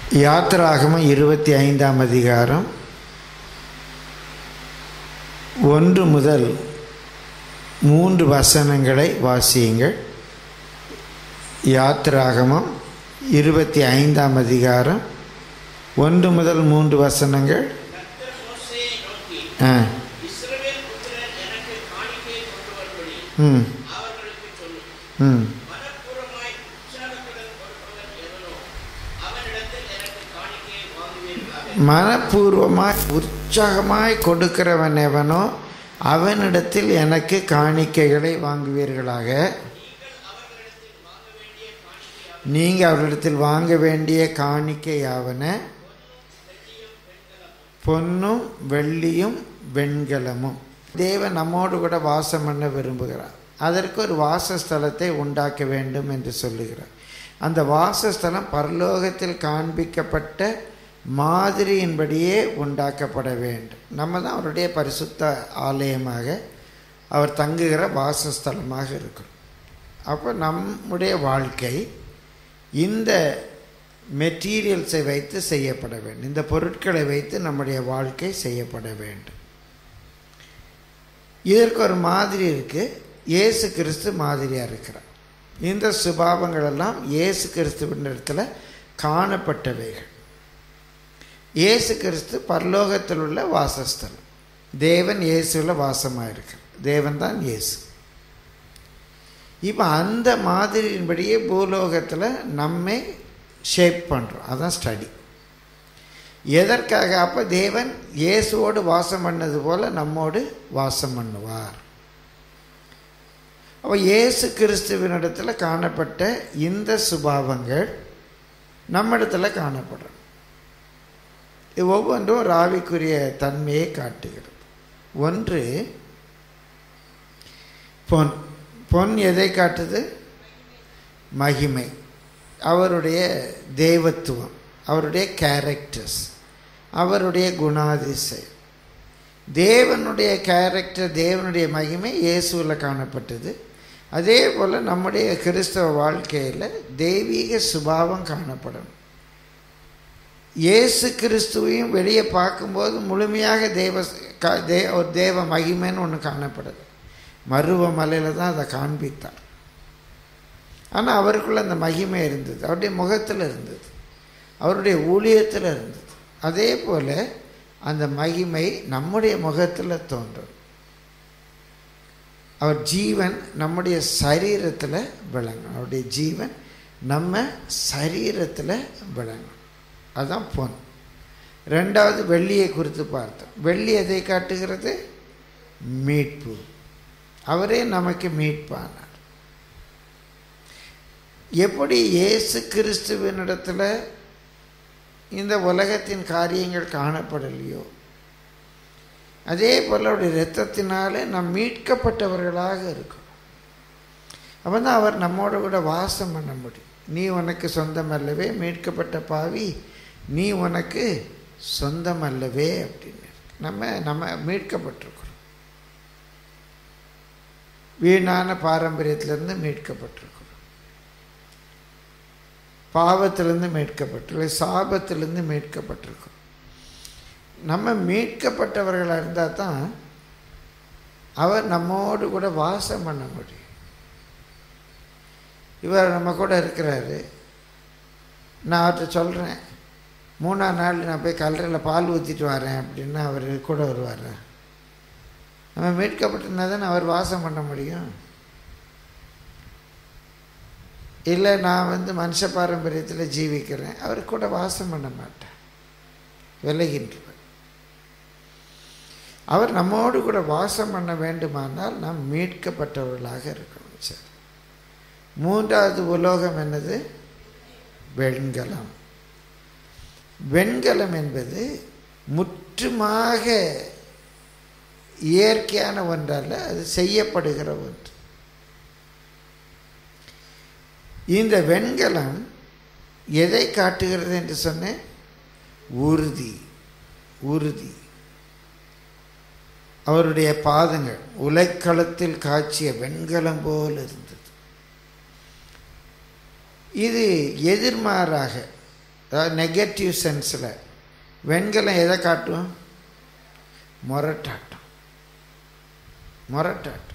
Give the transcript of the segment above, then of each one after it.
யாத்திராகமம் இருபத்தி ஐந்தாம் அதிகாரம் ஒன்று முதல் மூன்று வசனங்களை வாசியுங்கள் யாத்திராகமம் இருபத்தி ஐந்தாம் அதிகாரம் ஒன்று முதல் மூன்று வசனங்கள் கர்த்தர் மோசேயை நோக்கி ஆ இஸ்ரவேல் புத்திரர் எனக்கு காணிக்கை கொண்டு வரும்படி ம் அவர்களுக்கு சொல்லு ம் மனப்பூர்வமாய் உற்சாகத்துடன் கொடுப்பவன் எவனோ அவனிடத்தில் எனக்கு காணிக்கையை வாங்குவீர்களாக மனப்பூர்வமாய் உற்சாகமாய் கொடுக்கிறவன் எவனோ அவனிடத்தில் எனக்கு காணிக்கைகளை வாங்குவீர்களாக நீங்கள் அவரிடத்தில் வாங்க வேண்டிய காணிக்கையாவன பொன்னும் வெள்ளியும் வெண்கலமும் தேவன் நம்மோடு கூட வாசம் பண்ண விரும்புகிறார் அதற்கு ஒரு வாசஸ்தலத்தை உண்டாக்க வேண்டும் என்று சொல்லுகிறார் அந்த வாசஸ்தலம் பரலோகத்தில் காண்பிக்கப்பட்ட மாதிரியின்படியே உண்டாக்கப்பட வேண்டும் நம்ம தான் அவருடைய பரிசுத்த ஆலயமாக அவர் தங்குகிற வாசஸ்தலமாக இருக்கிறோம் அப்போ நம்முடைய வாழ்க்கை இந்த மெட்டீரியல்ஸை வைத்து செய்யப்பட வேண்டும் இந்த பொருட்களை வைத்து நம்முடைய வாழ்க்கை செய்யப்பட வேண்டும் இதற்கு ஒரு மாதிரி இருக்கு இயேசு கிறிஸ்து மாதிரியாக இருக்கிறார் இந்த சுபாவங்கள் எல்லாம் இயேசு கிறிஸ்துவின் இடத்துல காணப்பட்டவைகள் இயேசு கிறிஸ்து பரலோகத்தில் உள்ள வாசஸ்தலம் தேவன் இயேசுவில் வாசமாக இருக்கிறார் தேவன் தான் இயேசு இப்போ அந்த மாதிரியின்படியே பூலோகத்தில் நம்மை ஷேப் பண்ணுறோம் அதான் ஸ்டடி எதற்காக அப்போ தேவன் இயேசுவோடு வாசம் பண்ணது போல் நம்மோடு வாசம் பண்ணுவார் அப்போ இயேசு கிறிஸ்துவினிடத்தில் காணப்பட்ட இந்த சுபாவங்கள் நம்மிடத்தில் காணப்படும் இது ஒவ்வொன்றும் ஒரு ஆவிக்குரிய தன்மையை காட்டுகிறது ஒன்று பொன் பொன் எதை காட்டுது மகிமை அவருடைய தெய்வத்துவம் அவருடைய கேரக்டர்ஸ் அவருடைய குணாதிசயம் தேவனுடைய கேரக்டர் தேவனுடைய மகிமை இயேசுவில் காணப்பட்டது அதே போல் நம்முடைய கிறிஸ்தவ வாழ்க்கையில் தெய்வீக சுபாவம் காணப்படும் இயேசு கிறிஸ்துவையும் வெளியே பார்க்கும்போது முழுமையாக தேவ க- தே ஒரு தேவ மகிமைன்னு ஒன்று காணப்படுது மருவ மலையில் தான் அதை காண்பித்தார் ஆனால் அவருக்குள்ள அந்த மகிமை இருந்தது அவருடைய முகத்தில் இருந்தது அவருடைய ஊழியத்தில் இருந்தது அதே போல் அந்த மகிமை நம்முடைய முகத்தில் தோன்றும் அவர் ஜீவன் நம்முடைய சரீரத்தில் விளங்கும் அவருடைய ஜீவன் நம்ம சரீரத்தில் விளங்கும் அதுதான் பொன் ரெண்டாவது வெள்ளியை குறித்து பார்த்தோம் வெள்ளி எதை காட்டுகிறது மீட்பு அவரே நமக்கு மீட்பானார் எப்படி இயேசு கிறிஸ்துவினிடத்தில் இந்த உலகத்தின் காரியங்கள் காணப்படலையோ அதே போல் அவருடைய இரத்தத்தினாலே நாம் மீட்கப்பட்டவர்களாக இருக்கோம் அப்போ தான் அவர் நம்மோட கூட வாசம் பண்ண முடியும் நீ உனக்கு சொந்தம் அல்லவே மீட்கப்பட்ட பாவி நீ உனக்கு சொந்தம் அல்லவே அப்படின்னு நம்ம நம்ம மீட்கப்பட்டிருக்கிறோம் வீணான பாரம்பரியத்திலிருந்து மீட்கப்பட்டிருக்கிறோம் பாவத்திலிருந்து மீட்கப்பட்டிருக்கோம் சாபத்திலிருந்து மீட்கப்பட்டிருக்கோம் நம்ம மீட்கப்பட்டவர்களாக இருந்தால் தான் அவர் நம்மோடு கூட வாசம் பண்ண முடியும் இவர் நம்ம கூட இருக்கிறாரு நான் அவர்கிட்ட சொல்கிறேன் மூணாம் நாள் நான் போய் கல்லறையில் பால் ஊற்றிட்டு வரேன் அப்படின்னா அவர் கூட வருவார் நம்ம மீட்கப்பட்டிருந்தா தானே அவர் வாசம் பண்ண முடியும் இல்லை நான் வந்து மனுஷ பாரம்பரியத்தில் ஜீவிக்கிறேன் அவர் கூட வாசம் பண்ண மாட்டேன் விலகின்றவர் அவர் நம்மோடு கூட வாசம் பண்ண வேண்டுமானால் நாம் மீட்கப்பட்டவர்களாக இருக்கணும் சரி மூன்றாவது உலோகம் என்னது வெண்கலம் வெண்கலம் என்பது முற்றுமாக இயற்கையான ஒன்றல்ல அது செய்யப்படுகிற ஒன்று இந்த வெண்கலம் எதை காட்டுகிறது என்று சொன்னேன் உறுதி உறுதி அவருடைய பாதங்கள் உலைக்களத்தில் காய்ச்சிய வெண்கலம் போல் இருந்தது இது எதிர்மாறாக அதாவது நெகட்டிவ் சென்ஸில் வெண்கலம் எதை காட்டும் முரட்டாட்டம் முரட்டாட்டம்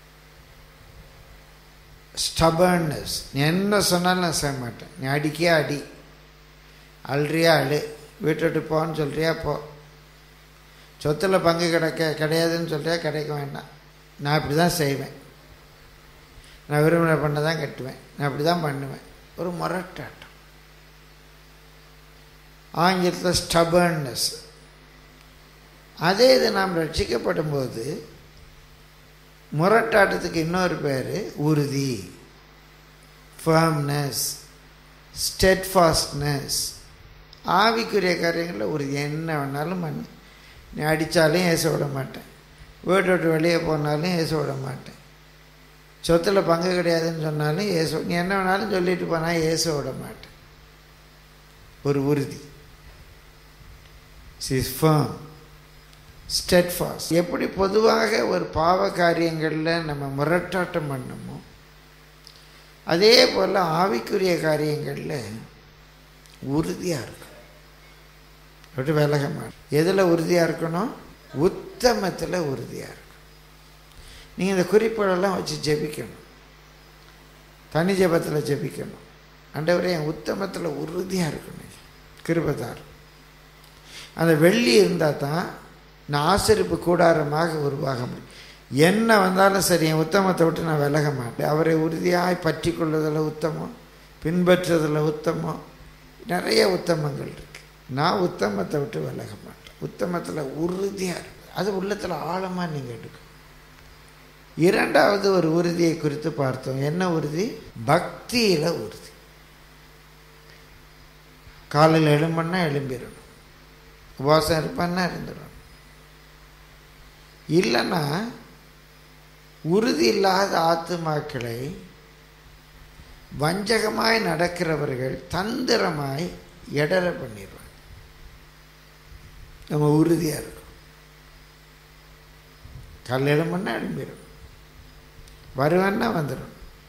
ஸ்டபர்னஸ் நீ என்ன சொன்னாலும் நான் செய்ய மாட்டேன் நீ அடிக்கியா அடி அழுறியா அழு வீட்டை விட்டு போன்னு சொல்கிறியா போ சொத்தில் பங்கு கிடைக்க கிடையாதுன்னு சொல்கிறியா கிடைக்க வேண்டாம் நான் இப்படி தான் செய்வேன் நான் விரும்பின பண்ண தான் கட்டுவேன் நான் அப்படி தான் பண்ணுவேன் ஒரு முரட்டாட்டம் ஆங்கிலத்தில் ஸ்டபர்னஸ் அதே இது நாம் ரட்சிக்கப்படும் போது முரட்டாட்டத்துக்கு இன்னொரு பேர் உறுதி ஃபர்ம்னஸ் ஸ்டெட்ஃபாஸ்ட்னஸ் ஆவிக்குரிய காரியங்களில் உறுதி என்ன வேணாலும் பண்ணு நீ அடித்தாலும் ஏச விட மாட்டேன் வீட்டை விட்டு வெளியே போனாலும் ஏச விட மாட்டேன் சொத்தில் பங்கு கிடையாதுன்னு சொன்னாலும் ஏச நீ என்ன வேணாலும் சொல்லிட்டு போனால் ஏச விட மாட்டேன் ஒரு உறுதி சிஸ் ஃபர்ம் ஸ்டெட்ஃபாஸ்ட் எப்படி பொதுவாக ஒரு பாவ காரியங்களில் நம்ம முரட்டாட்டம் பண்ணமோ அதே போல் ஆவிக்குரிய காரியங்களில் உறுதியாக இருக்கும் விட்டு விலக மாட்டோம் எதில் உறுதியாக இருக்கணும் உத்தமத்தில் உறுதியாக இருக்கும் நீங்கள் இந்த குறிப்புகளெல்லாம் வச்சு ஜெபிக்கணும் தனி ஜெபத்தில் ஜெபிக்கணும் அண்டவரே என் உத்தமத்தில் உறுதியாக இருக்கணும் கிருபதார் அந்த வெள்ளி இருந்தால் தான் நான் ஆசிரிப்பு கூடாரமாக உருவாக முடியும் என்ன வந்தாலும் சரி என் உத்தமத்தை விட்டு நான் விலக மாட்டேன் அவரை உறுதியாய் பற்றி கொள்வதில் உத்தமம் பின்பற்றுறதில் உத்தமம் நிறைய உத்தமங்கள் இருக்குது நான் உத்தமத்தை விட்டு விலக மாட்டேன் உத்தமத்தில் உறுதியாக இருக்குது அது உள்ளத்தில் ஆழமாக நீங்கள் எடுக்கணும் இரண்டாவது ஒரு உறுதியை குறித்து பார்த்தோம் என்ன உறுதி பக்தியில் உறுதி காலையில் எழும்புன்னா எழும்பிடணும் உபவாசம் இருப்பான்னா இருந்துடணும் இல்லைன்னா உறுதி இல்லாத ஆத்துமாக்களை வஞ்சகமாய் நடக்கிறவர்கள் தந்திரமாய் எடர பண்ணிடுவாங்க நம்ம உறுதியாக இருக்கும் கல்யாணம் பண்ணால் எழும்பிடும் வருவேன்னா வந்துடும்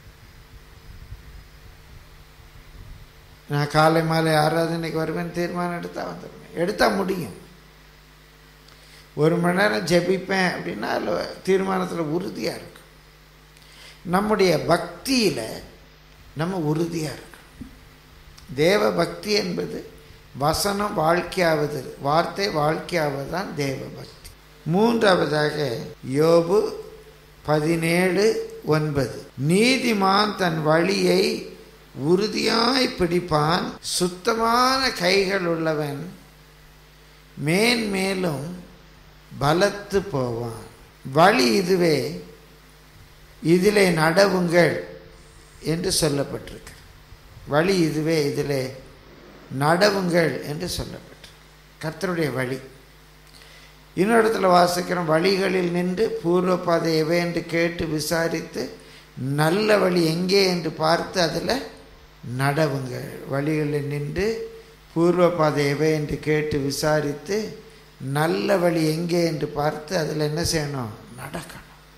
நான் காலை மாலை ஆராதனைக்கு வருவேன் தீர்மானம் எடுத்தால் வந்துடுவேன் எடுத்தால் முடியும் ஒரு மணி நேரம் ஜெபிப்பேன் அப்படின்னா அதில் தீர்மானத்தில் உறுதியாக இருக்கும் நம்முடைய பக்தியில் நம்ம உறுதியாக இருக்கணும் தேவ பக்தி என்பது வசனம் வாழ்க்கையாவது வார்த்தை வாழ்க்கையாவது தான் தேவ பக்தி மூன்றாவதாக யோபு பதினேழு ஒன்பது நீதிமான் தன் வழியை உறுதியாய் பிடிப்பான் சுத்தமான கைகள் உள்ளவன் மேன்மேலும் பலத்து போவான் வழி இதுவே இதிலே நடவுங்கள் என்று சொல்லப்பட்டிருக்கு வழி இதுவே இதிலே நடவுங்கள் என்று சொல்லப்பட்டிருக்கு கர்த்தருடைய வழி இன்னொரு இடத்துல வாசிக்கிறோம் வழிகளில் நின்று பூர்வ பாதை எவை என்று கேட்டு விசாரித்து நல்ல வழி எங்கே என்று பார்த்து அதில் நடவுங்கள் வழிகளில் நின்று பூர்வ பாதை எவை என்று கேட்டு விசாரித்து நல்ல வழி எங்கே என்று பார்த்து அதில் என்ன செய்யணும் நடக்கணும்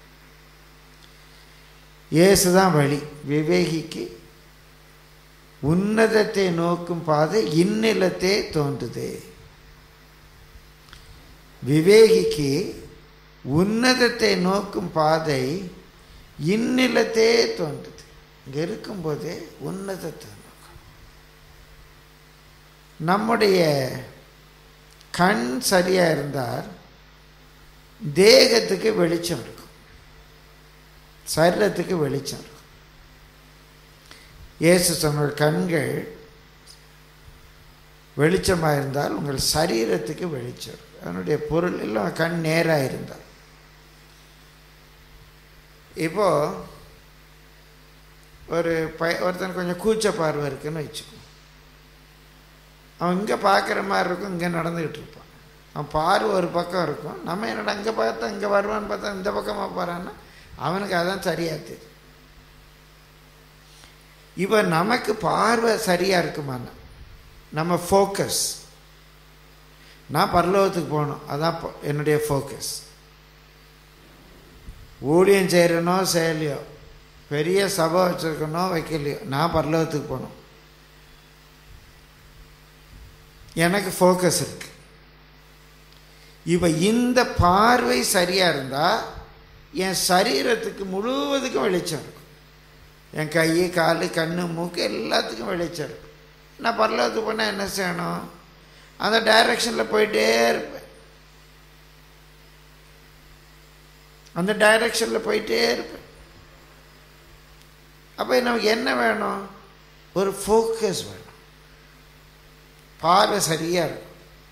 இயேசு தான் வழி விவேகிக்கு உன்னதத்தை நோக்கும் பாதை இந்நிலத்தே தோன்றுதே விவேகிக்கு உன்னதத்தை நோக்கும் பாதை இந்நிலத்தே தோன்றுது இங்கே இருக்கும்போதே உன்னதத்தை நோக்கம் நம்முடைய கண் சரியாக இருந்தால் தேகத்துக்கு வெளிச்சம் இருக்கும் சரீரத்துக்கு வெளிச்சம் இருக்கும் இயேசு சொன்ன கண்கள் வெளிச்சமாக இருந்தால் உங்கள் சரீரத்துக்கு வெளிச்சம் இருக்கும் அதனுடைய பொருள் எல்லாம் கண் நேராக இருந்தால் இப்போ ஒரு பய ஒருத்தன் கொஞ்சம் கூச்ச பார்வை இருக்குன்னு வச்சுக்கோ அவன் இங்கே பார்க்குற மாதிரி இருக்கும் இங்கே நடந்துக்கிட்டு இருப்பான் அவன் பார்வை ஒரு பக்கம் இருக்கும் நம்ம என்னடா இங்கே பார்த்தா இங்கே வருவான்னு பார்த்தா இந்த பக்கமாக போகிறான்னா அவனுக்கு அதான் சரியாக தெரியும் இப்போ நமக்கு பார்வை சரியாக இருக்குமாண்ணா நம்ம ஃபோக்கஸ் நான் பரலோகத்துக்கு போகணும் அதான் என்னுடைய ஃபோக்கஸ் ஊழியம் செய்கிறனோ செய்யலையோ பெரிய சபை வச்சுருக்கனோ வைக்கலையோ நான் பரலோகத்துக்கு போகணும் எனக்கு ஃபோக்கஸ் இருக்கு இப்போ இந்த பார்வை சரியாக இருந்தால் என் சரீரத்துக்கு முழுவதுக்கும் வெளிச்சம் இருக்கும் என் கை கால் கண் மூக்கு எல்லாத்துக்கும் வெளிச்சம் இருக்கும் நான் பரலோகத்துக்கு போனால் என்ன செய்யணும் அந்த டைரக்ஷனில் போயிட்டே இருப்பேன் அந்த டைரக்ஷனில் போயிட்டே இருப்பேன் அப்போ நமக்கு என்ன வேணும் ஒரு ஃபோக்கஸ் வேணும் பார்வை சரியாக இருக்கும்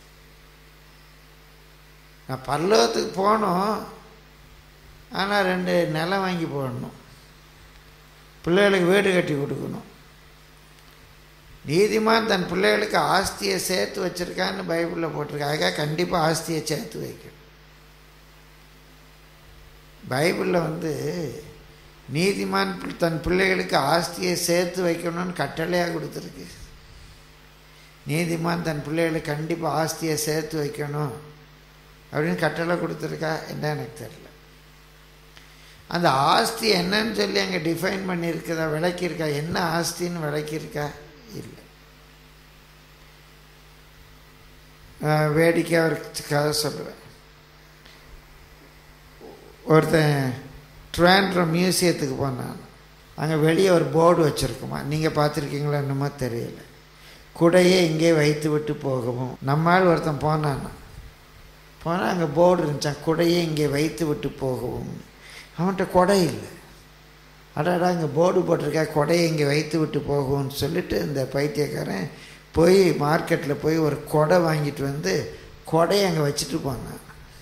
நான் பல்லவத்துக்கு போனோம் ஆனால் ரெண்டு நிலம் வாங்கி போடணும் பிள்ளைகளுக்கு வீடு கட்டி கொடுக்கணும் நீதிமான் தன் பிள்ளைகளுக்கு ஆஸ்தியை சேர்த்து வச்சுருக்கான்னு பைபிளில் போட்டிருக்கா அதுக்காக கண்டிப்பாக ஆஸ்தியை சேர்த்து வைக்கணும் பைபிளில் வந்து நீதிமான் தன் பிள்ளைகளுக்கு ஆஸ்தியை சேர்த்து வைக்கணும்னு கட்டளையாக கொடுத்துருக்கு நீதிமான் தன் பிள்ளைகளுக்கு கண்டிப்பாக ஆஸ்தியை சேர்த்து வைக்கணும் அப்படின்னு கட்டளை கொடுத்துருக்கா என்ன எனக்கு தெரியல அந்த ஆஸ்தி என்னன்னு சொல்லி அங்கே டிஃபைன் பண்ணியிருக்குதா விளக்கியிருக்கா என்ன ஆஸ்தின்னு விளக்கியிருக்கா இல்லை வேடிக்கையாக ஒரு கதை சொல்லுவேன் ஒருத்தன் ட்ராண்ட்ரம் மியூசியத்துக்கு போனான் அங்கே வெளியே ஒரு போர்டு வச்சுருக்குமா நீங்கள் பார்த்துருக்கீங்களா என்னமோ தெரியல குடையே இங்கே வைத்து விட்டு போகவும் நம்மால் ஒருத்தன் போனான் போனால் அங்கே போர்டு இருந்துச்சான் குடையே இங்கே வைத்து விட்டு போகவும் அவன்கிட்ட கொடை இல்லை அடாடா இங்கே போர்டு போட்டிருக்கா கொடையை இங்கே வைத்து விட்டு போகும்னு சொல்லிட்டு இந்த பைத்தியக்காரன் போய் மார்க்கெட்டில் போய் ஒரு கொடை வாங்கிட்டு வந்து கொடையை அங்கே வச்சுட்டு போனான்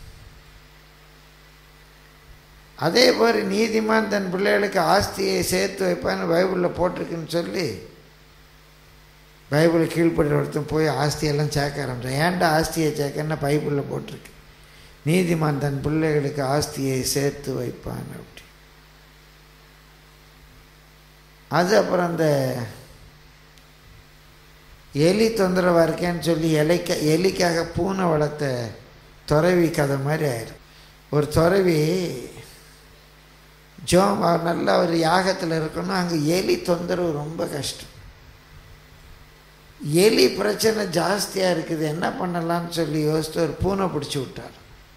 அதே மாதிரி நீதிமான் தன் பிள்ளைகளுக்கு ஆஸ்தியை சேர்த்து வைப்பான்னு பைபிளில் போட்டிருக்குன்னு சொல்லி பைபிள் கீழ்ப்படுற ஒருத்தன் போய் ஆஸ்தியெல்லாம் சேர்க்க ஆரம்பித்தான் ஏன்டா ஆஸ்தியை சேர்க்கன்னா பைபிளில் போட்டிருக்கு நீதிமான் தன் பிள்ளைகளுக்கு ஆஸ்தியை சேர்த்து வைப்பான் அப்படி அது அப்புறம் அந்த எலி தொந்தரவாக இருக்கேன்னு சொல்லி எலிக்க எலிக்காக பூனை வளர்த்த துறவி கதை மாதிரி ஆயிரும் ஒரு துறவி ஜோம் நல்லா ஒரு யாகத்தில் இருக்கணும் அங்கே எலி தொந்தரவு ரொம்ப கஷ்டம் எலி பிரச்சனை ஜாஸ்தியாக இருக்குது என்ன பண்ணலான்னு சொல்லி யோசித்து ஒரு பூனை பிடிச்சி விட்டார்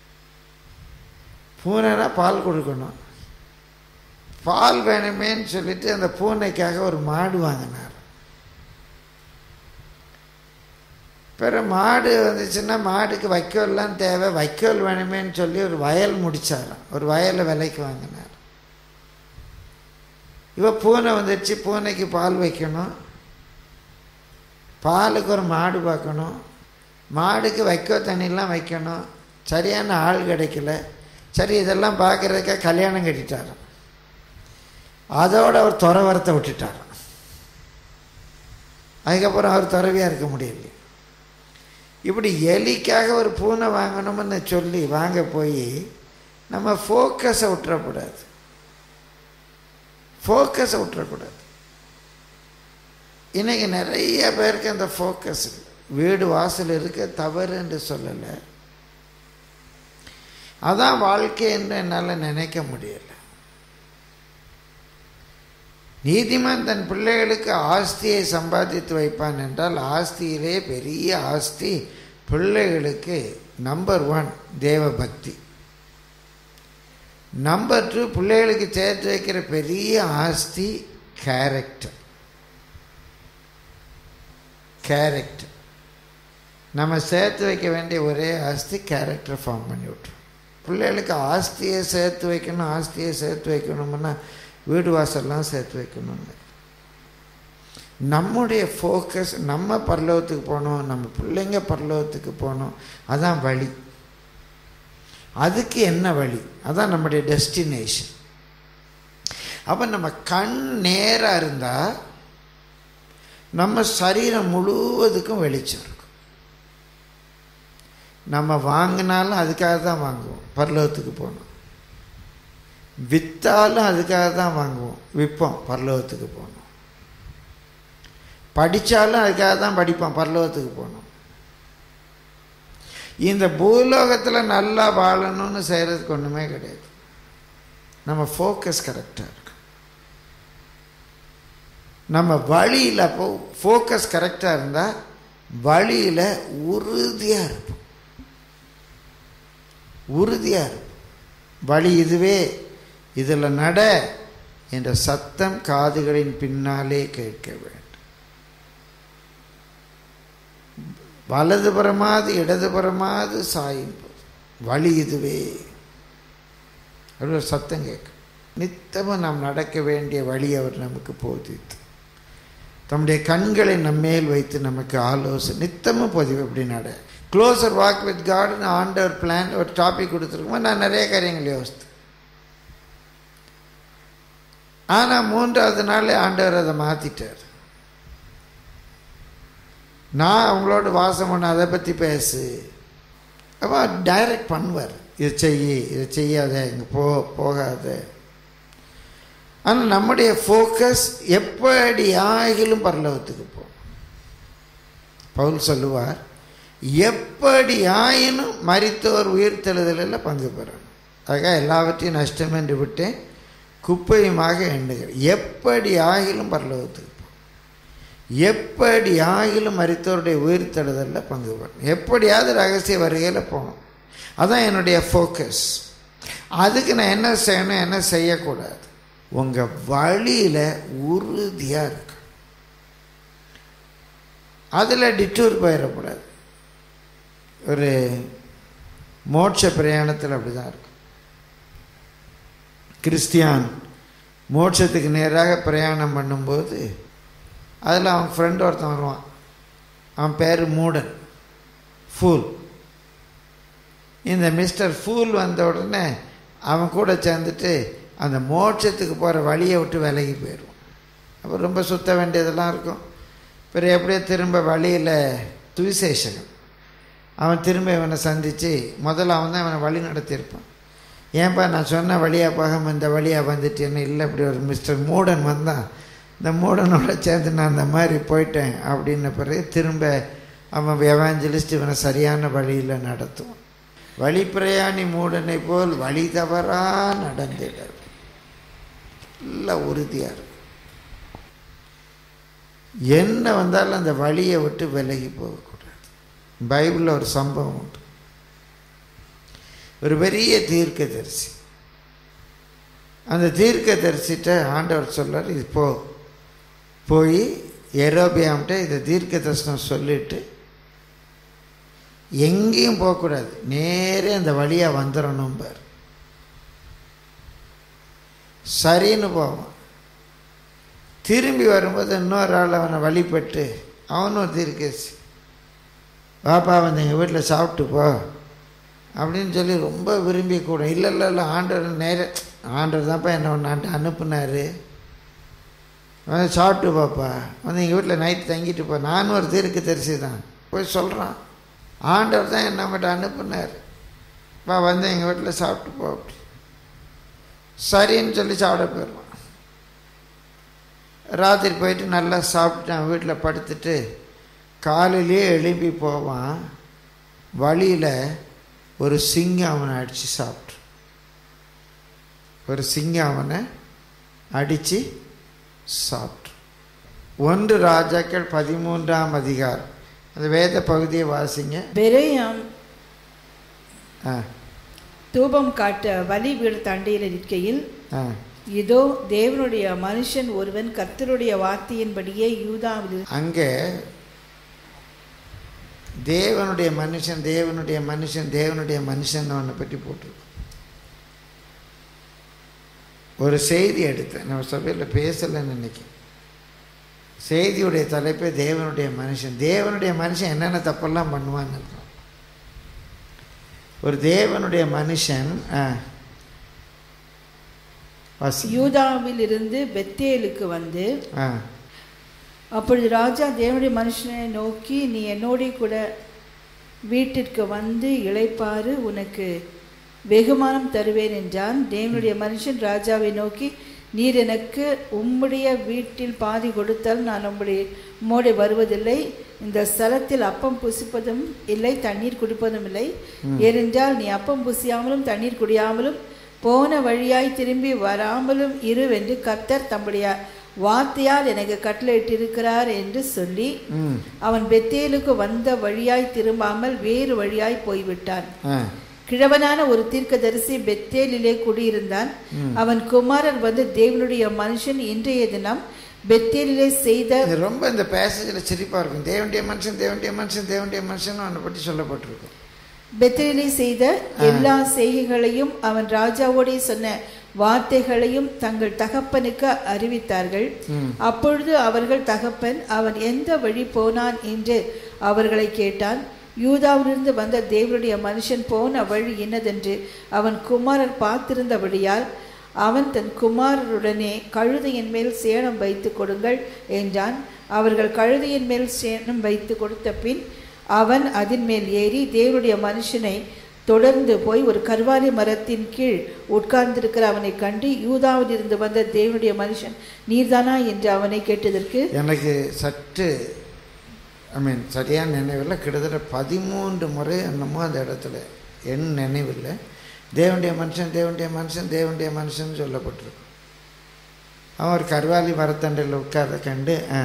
பூனைனா பால் கொடுக்கணும் பால் வேணுமேன்னு சொல்லிட்டு அந்த பூனைக்காக ஒரு மாடு வாங்கினார் பிற மாடு வந்துச்சுன்னா மாடுக்கு வைக்கோல்லாம் தேவை வைக்கோல் வேணுமேன்னு சொல்லி ஒரு வயல் முடிச்சாராம் ஒரு வயலை விலைக்கு வாங்கினார் இவ பூனை வந்துடுச்சு பூனைக்கு பால் வைக்கணும் பாலுக்கு ஒரு மாடு பார்க்கணும் மாடுக்கு வைக்கோ தண்ணிலாம் வைக்கணும் சரியான ஆள் கிடைக்கல சரி இதெல்லாம் பார்க்குறதுக்காக கல்யாணம் கட்டிட்டாராம் அதோடு அவர் துறவரத்தை விட்டுட்டார் அதுக்கப்புறம் அவர் துறவியாக இருக்க முடியல இப்படி எலிக்காக ஒரு பூனை வாங்கணும்னு சொல்லி வாங்க போய் நம்ம ஃபோக்கஸை விட்டுறக்கூடாது ஃபோக்கஸை விட்டுறக்கூடாது இன்றைக்கி நிறைய பேருக்கு அந்த ஃபோக்கஸ் வீடு வாசல் இருக்க தவறு என்று சொல்லலை அதான் வாழ்க்கை என்று என்னால் நினைக்க முடியலை நீதிமான் தன் பிள்ளைகளுக்கு ஆஸ்தியை சம்பாதித்து வைப்பான் என்றால் ஆஸ்தியிலே பெரிய ஆஸ்தி பிள்ளைகளுக்கு நம்பர் ஒன் தேவ பக்தி நம்பர் டூ பிள்ளைகளுக்கு சேர்த்து வைக்கிற பெரிய ஆஸ்தி கேரக்டர் கேரக்டர் நம்ம சேர்த்து வைக்க வேண்டிய ஒரே ஆஸ்தி கேரக்டர் ஃபார்ம் பண்ணி விட்ரும் பிள்ளைகளுக்கு ஆஸ்தியை சேர்த்து வைக்கணும் ஆஸ்தியை சேர்த்து வைக்கணும்னா வீடு வாசல்லாம் சேர்த்து வைக்கணும்னு நம்முடைய ஃபோக்கஸ் நம்ம பரலோகத்துக்கு போகணும் நம்ம பிள்ளைங்க பரலோகத்துக்கு போகணும் அதான் வழி அதுக்கு என்ன வழி அதான் நம்முடைய டெஸ்டினேஷன் அப்போ நம்ம கண் நேராக இருந்தால் நம்ம சரீரம் முழுவதுக்கும் வெளிச்சம் இருக்கும் நம்ம வாங்கினாலும் அதுக்காக தான் வாங்குவோம் பரலோகத்துக்கு போகணும் விற்றாலும் அதுக்காக தான் வாங்குவோம் விற்போம் பரலோகத்துக்கு போகணும் படித்தாலும் அதுக்காக தான் படிப்போம் பரலோகத்துக்கு போகணும் இந்த பூலோகத்தில் நல்லா வாழணும்னு செய்கிறதுக்கு ஒன்றுமே கிடையாது நம்ம ஃபோக்கஸ் கரெக்டாக இருக்கு நம்ம வழியில் அப்போ ஃபோக்கஸ் கரெக்டாக இருந்தால் வழியில் உறுதியாக இருப்போம் உறுதியாக இருப்போம் வழி இதுவே இதில் நட என்ற சத்தம் காதுகளின் பின்னாலே கேட்க வேண்டும் வலதுபுறமாது இடதுபுறமாது சாயும் போது வழி இதுவே அப்படி ஒரு சத்தம் கேட்கும் நித்தமும் நாம் நடக்க வேண்டிய வழி அவர் நமக்கு போதித்து தம்முடைய கண்களை நம்மேல் வைத்து நமக்கு ஆலோசனை நித்தமும் பதிவு எப்படி நட க்ளோசர் வாக் வித் காட்னு ஆண்டவர் பிளான் ஒரு டாபிக் கொடுத்துருக்கும்போது நான் நிறைய காரியங்கள் யோசித்தேன் ஆனால் மூன்றாவது நாள் ஆண்டவர் அதை மாற்றிட்டார் நான் அவங்களோட வாசம் பண்ண அதை பற்றி பேசு அப்போ டைரக்ட் பண்ணுவார் இதை செய்ய இதை செய்யாத இங்கே போ போகாத ஆனால் நம்முடைய ஃபோக்கஸ் எப்படி ஆகிலும் பரலோகத்துக்கு போ பவுல் சொல்லுவார் எப்படி ஆயினும் மறித்தோர் உயிர்த்தெழுதலில் பங்கு பெறணும் அதுக்காக எல்லாவற்றையும் நஷ்டம் என்று விட்டேன் குப்பையுமாக எண்ணுகிறேன் எப்படி ஆகிலும் பரலோகத்துக்கு போ எப்படி ஆகிலும் மறித்தோருடைய உயிர்த்தெழுதலில் பங்கு பெறணும் எப்படியாவது ரகசிய வருகையில் போகணும் அதான் என்னுடைய ஃபோக்கஸ் அதுக்கு நான் என்ன செய்யணும் என்ன செய்யக்கூடாது உங்கள் வழியில் உறுதியாக இருக்கு அதில் டிட்டூர் போயிடக்கூடாது ஒரு மோட்ச பிரயாணத்தில் அப்படி தான் இருக்கும் கிறிஸ்டியான் மோட்சத்துக்கு நேராக பிரயாணம் பண்ணும்போது அதில் அவன் ஃப்ரெண்ட் ஒருத்தன் வருவான் அவன் பேர் மூடன் ஃபூல் இந்த மிஸ்டர் ஃபூல் வந்த உடனே அவன் கூட சேர்ந்துட்டு அந்த மோட்சத்துக்கு போகிற வழியை விட்டு விலகி போயிடுவான் அப்போ ரொம்ப சுத்த வேண்டியதெல்லாம் இருக்கும் பிறகு எப்படியோ திரும்ப வழியில் சுவிசேஷகன் அவன் திரும்ப இவனை சந்தித்து முதல்ல அவன் தான் இவனை வழி நடத்தியிருப்பான் ஏன்பா நான் சொன்ன வழியாக போகாமல் இந்த வழியாக வந்துட்டேன்னு இல்லை இப்படி ஒரு மிஸ்டர் மூடன் வந்தான் இந்த மூடனோட சேர்ந்து நான் இந்த மாதிரி போயிட்டேன் அப்படின்ன பிறகு திரும்ப அவன் எவாஞ்சலிஸ்ட் இவனை சரியான வழியில் நடத்துவான் வழி பிரயாணி மூடனை போல் வழி தவறா நடந்திட நல்ல உறுதியாக இருக்கும் என்ன வந்தாலும் அந்த வழியை விட்டு விலகி போகக்கூடாது பைபிளில் ஒரு சம்பவம் உண்டு ஒரு பெரிய தீர்க்கதரிசி அந்த தீர்க்கதரிசிட்ட ஆண்டவர் சொல்றார் இது போ போய் எரோபியாம்கிட்ட இதை தீர்க்க தரிசனம் சொல்லிட்டு எங்கேயும் போகக்கூடாது நேரே அந்த வழியாக வந்துடணும் பார் சரின்னு போவான் திரும்பி வரும்போது இன்னொரு ஆள் அவனை வழிபட்டு அவனும் தீர்க்கசி பாப்பா வந்து எங்கள் வீட்டில் சாப்பிட்டு போ அப்படின்னு சொல்லி ரொம்ப விரும்பி கூட இல்லை இல்லை இல்லை ஆண்டவர் நேர ஆண்டவர் தான்ப்பா என்ன ஒன்று அனுப்புனார் வந்து சாப்பிட்டு பாப்பா வந்து எங்கள் வீட்டில் நைட்டு தங்கிட்டு போ நானும் ஒரு தீர்க்க தரிசி தான் போய் சொல்கிறான் ஆண்டவர் தான் என்ன நம்மகிட்ட அனுப்புனார் வா வந்து எங்கள் வீட்டில் சாப்பிட்டு போ அப்படி சரின்னு சொல்லி சாப்பிட போயிடுவான் ராத்திரி போயிட்டு நல்லா சாப்பிட்டான் வீட்டில் படுத்துட்டு காலையிலேயே எழுப்பி போவான் வழியில் ஒரு சிங்கம் அவனை அடித்து சாப்பிட்டு ஒரு சிங்கம் அவனை அடித்து சாப்பிட்டு ஒன்று ராஜாக்கள் பதிமூன்றாம் அதிகாரம் அந்த வேத பகுதியை வாசிங்க பெரேயாம் ஆ தூபம் காட்ட வலி வீடு தண்டையில் நிற்கையில் ஆ இதோ தேவனுடைய மனுஷன் ஒருவன் கர்த்தருடைய வார்த்தையின்படியே யூதாவில் அங்கே தேவனுடைய மனுஷன் தேவனுடைய மனுஷன் தேவனுடைய மனுஷன் அவனை பற்றி போட்டிருக்கு ஒரு செய்தி எடுத்தேன் நம்ம சபையில் பேசலைன்னு நினைக்கிறேன் செய்தியுடைய தலைப்பே தேவனுடைய மனுஷன் தேவனுடைய மனுஷன் என்னென்ன தப்பெல்லாம் பண்ணுவான்னு இருக்கும் ஒரு தேவனுடைய மனுஷன் ஆ வாசி யூதாவில் இருந்து பெத்தேலுக்கு வந்து ஆ அப்பொழுது ராஜா தேவனுடைய மனுஷனை நோக்கி நீ என்னோட கூட வீட்டிற்கு வந்து இளைப்பாறு உனக்கு வெகுமானம் தருவேன் என்றான் தேவனுடைய மனுஷன் ராஜாவை நோக்கி நீர் எனக்கு உம்முடைய வீட்டில் பாதி கொடுத்தால் நான் உம்முடைய உம்மோடு வருவதில்லை இந்த ஸ்தலத்தில் அப்பம் புசிப்பதும் இல்லை தண்ணீர் குடிப்பதும் இல்லை ஏனென்றால் நீ அப்பம் புசியாமலும் தண்ணீர் குடியாமலும் போன வழியாய் திரும்பி வராமலும் இருவென்று கர்த்தர் தம்முடைய வார்த்தையால் எனக்கு கட்டளையிட்டிருக்கிறார் என்று சொல்லி ம் அவன் பெத்தேலுக்கு வந்த வழியாய் திரும்பாமல் வேறு வழியாய் போய்விட்டான் ஆ கிழவனான ஒரு தீர்க்கதரிசி பெத்தேலிலே குடியிருந்தான் அவன் குமாரன் வந்து தேவனுடைய மனுஷன் இன்றைய தினம் பெத்தேலிலே செய்த இது ரொம்ப இந்த பேசேஜில் சிரிப்பாக இருக்கும் தேவண்டிய மனுஷன் தேவண்டிய மனுஷன் தேவண்டிய மனுஷன் அவனை பற்றி சொல்லப்பட்டிருக்கும் பெத்தேலிலே செய்த எல்லா செய்கைகளையும் அவன் ராஜாவோடே சொன்ன வார்த்தைகளையும் தங்கள் தகப்பனுக்கு அறிவித்தார்கள் அப்பொழுது அவர்கள் தகப்பன் அவன் எந்த வழி போனான் என்று அவர்களை கேட்டான் யூதாவிலிருந்து வந்த தேவனுடைய மனுஷன் போன வழி என்னதென்று அவன் குமாரர் பார்த்திருந்தபடியால் அவன் தன் குமாரருடனே கழுதையின் மேல் சேணம் வைத்து கொடுங்கள் என்றான் அவர்கள் கழுதையின் மேல் சேணம் வைத்து கொடுத்த பின் அவன் அதன் மேல் ஏறி தேவனுடைய மனுஷனை தொடர்ந்து போய் ஒரு கர்வாலி மரத்தின் கீழ் உட்கார்ந்திருக்கிற அவனை கண்டு யூதாவில் இருந்து வந்த தேவனுடைய மனுஷன் நீர்தானா என்று அவனை கேட்டதற்கு எனக்கு சற்று ஐ மீன் சரியான நினைவில் கிட்டத்தட்ட பதிமூன்று முறை என்னமோ அந்த இடத்துல என் நினைவில் தேவனுடைய மனுஷன் தேவனுடைய மனுஷன் தேவனுடைய மனுஷன் சொல்லப்பட்டிருக்கும் அவன் ஒரு கருவாலி மரத்தண்டில் உட்கார கண்டு ஆ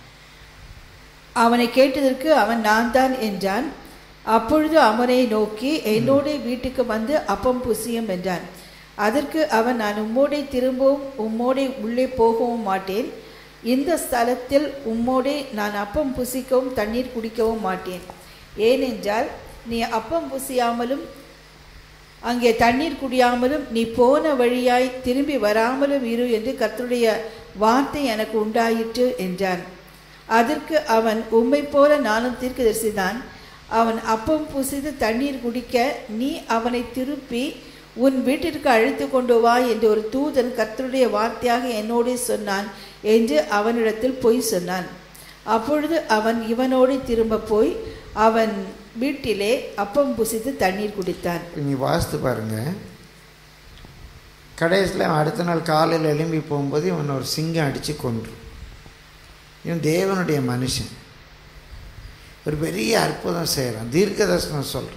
அவனை கேட்டதற்கு அவன் நான் தான் என்றான் அப்பொழுது அவனை நோக்கி என்னோட வீட்டுக்கு வந்து அப்பம் புசியும் என்றான் அதற்கு அவன் நான் உம்மோடே திரும்பவும் உம்மோடே உள்ளே போகவும் மாட்டேன் இந்த ஸ்தலத்தில் உம்மோடே நான் அப்பம் புசிக்கவும் தண்ணீர் குடிக்கவும் மாட்டேன் ஏனென்றால் நீ அப்பம் புசியாமலும் அங்கே தண்ணீர் குடியாமலும் நீ போன வழியாய் திரும்பி வராமலும் இரு என்று கர்த்தருடைய வார்த்தை எனக்கு உண்டாயிற்று என்றான் அதற்கு அவன் உம்மை போல நானும் தீர்க்கதரிசிதான் அவன் அப்பம் புசித்து தண்ணீர் குடிக்க நீ அவனை திருப்பி உன் வீட்டிற்கு அழைத்து கொண்டு வா என்று ஒரு தூதன் கர்த்தருடைய வார்த்தையாக என்னோடே சொன்னான் என்று அவனிடத்தில் பொய் சொன்னான் அப்பொழுது அவன் இவனோடு திரும்ப போய் அவன் வீட்டிலே அப்பம் புசித்து தண்ணீர் குடித்தான் நீ வாசித்து பாருங்க கடைசியில் அவன் அடுத்த நாள் காலையில் எழும்பி போகும்போது இவன் ஒரு சிங்கம் அடித்து கொன்று இவன் தேவனுடைய மனுஷன் ஒரு பெரிய அற்புதம் செய்கிறான் தீர்க்க தரிசனம் சொல்கிறான்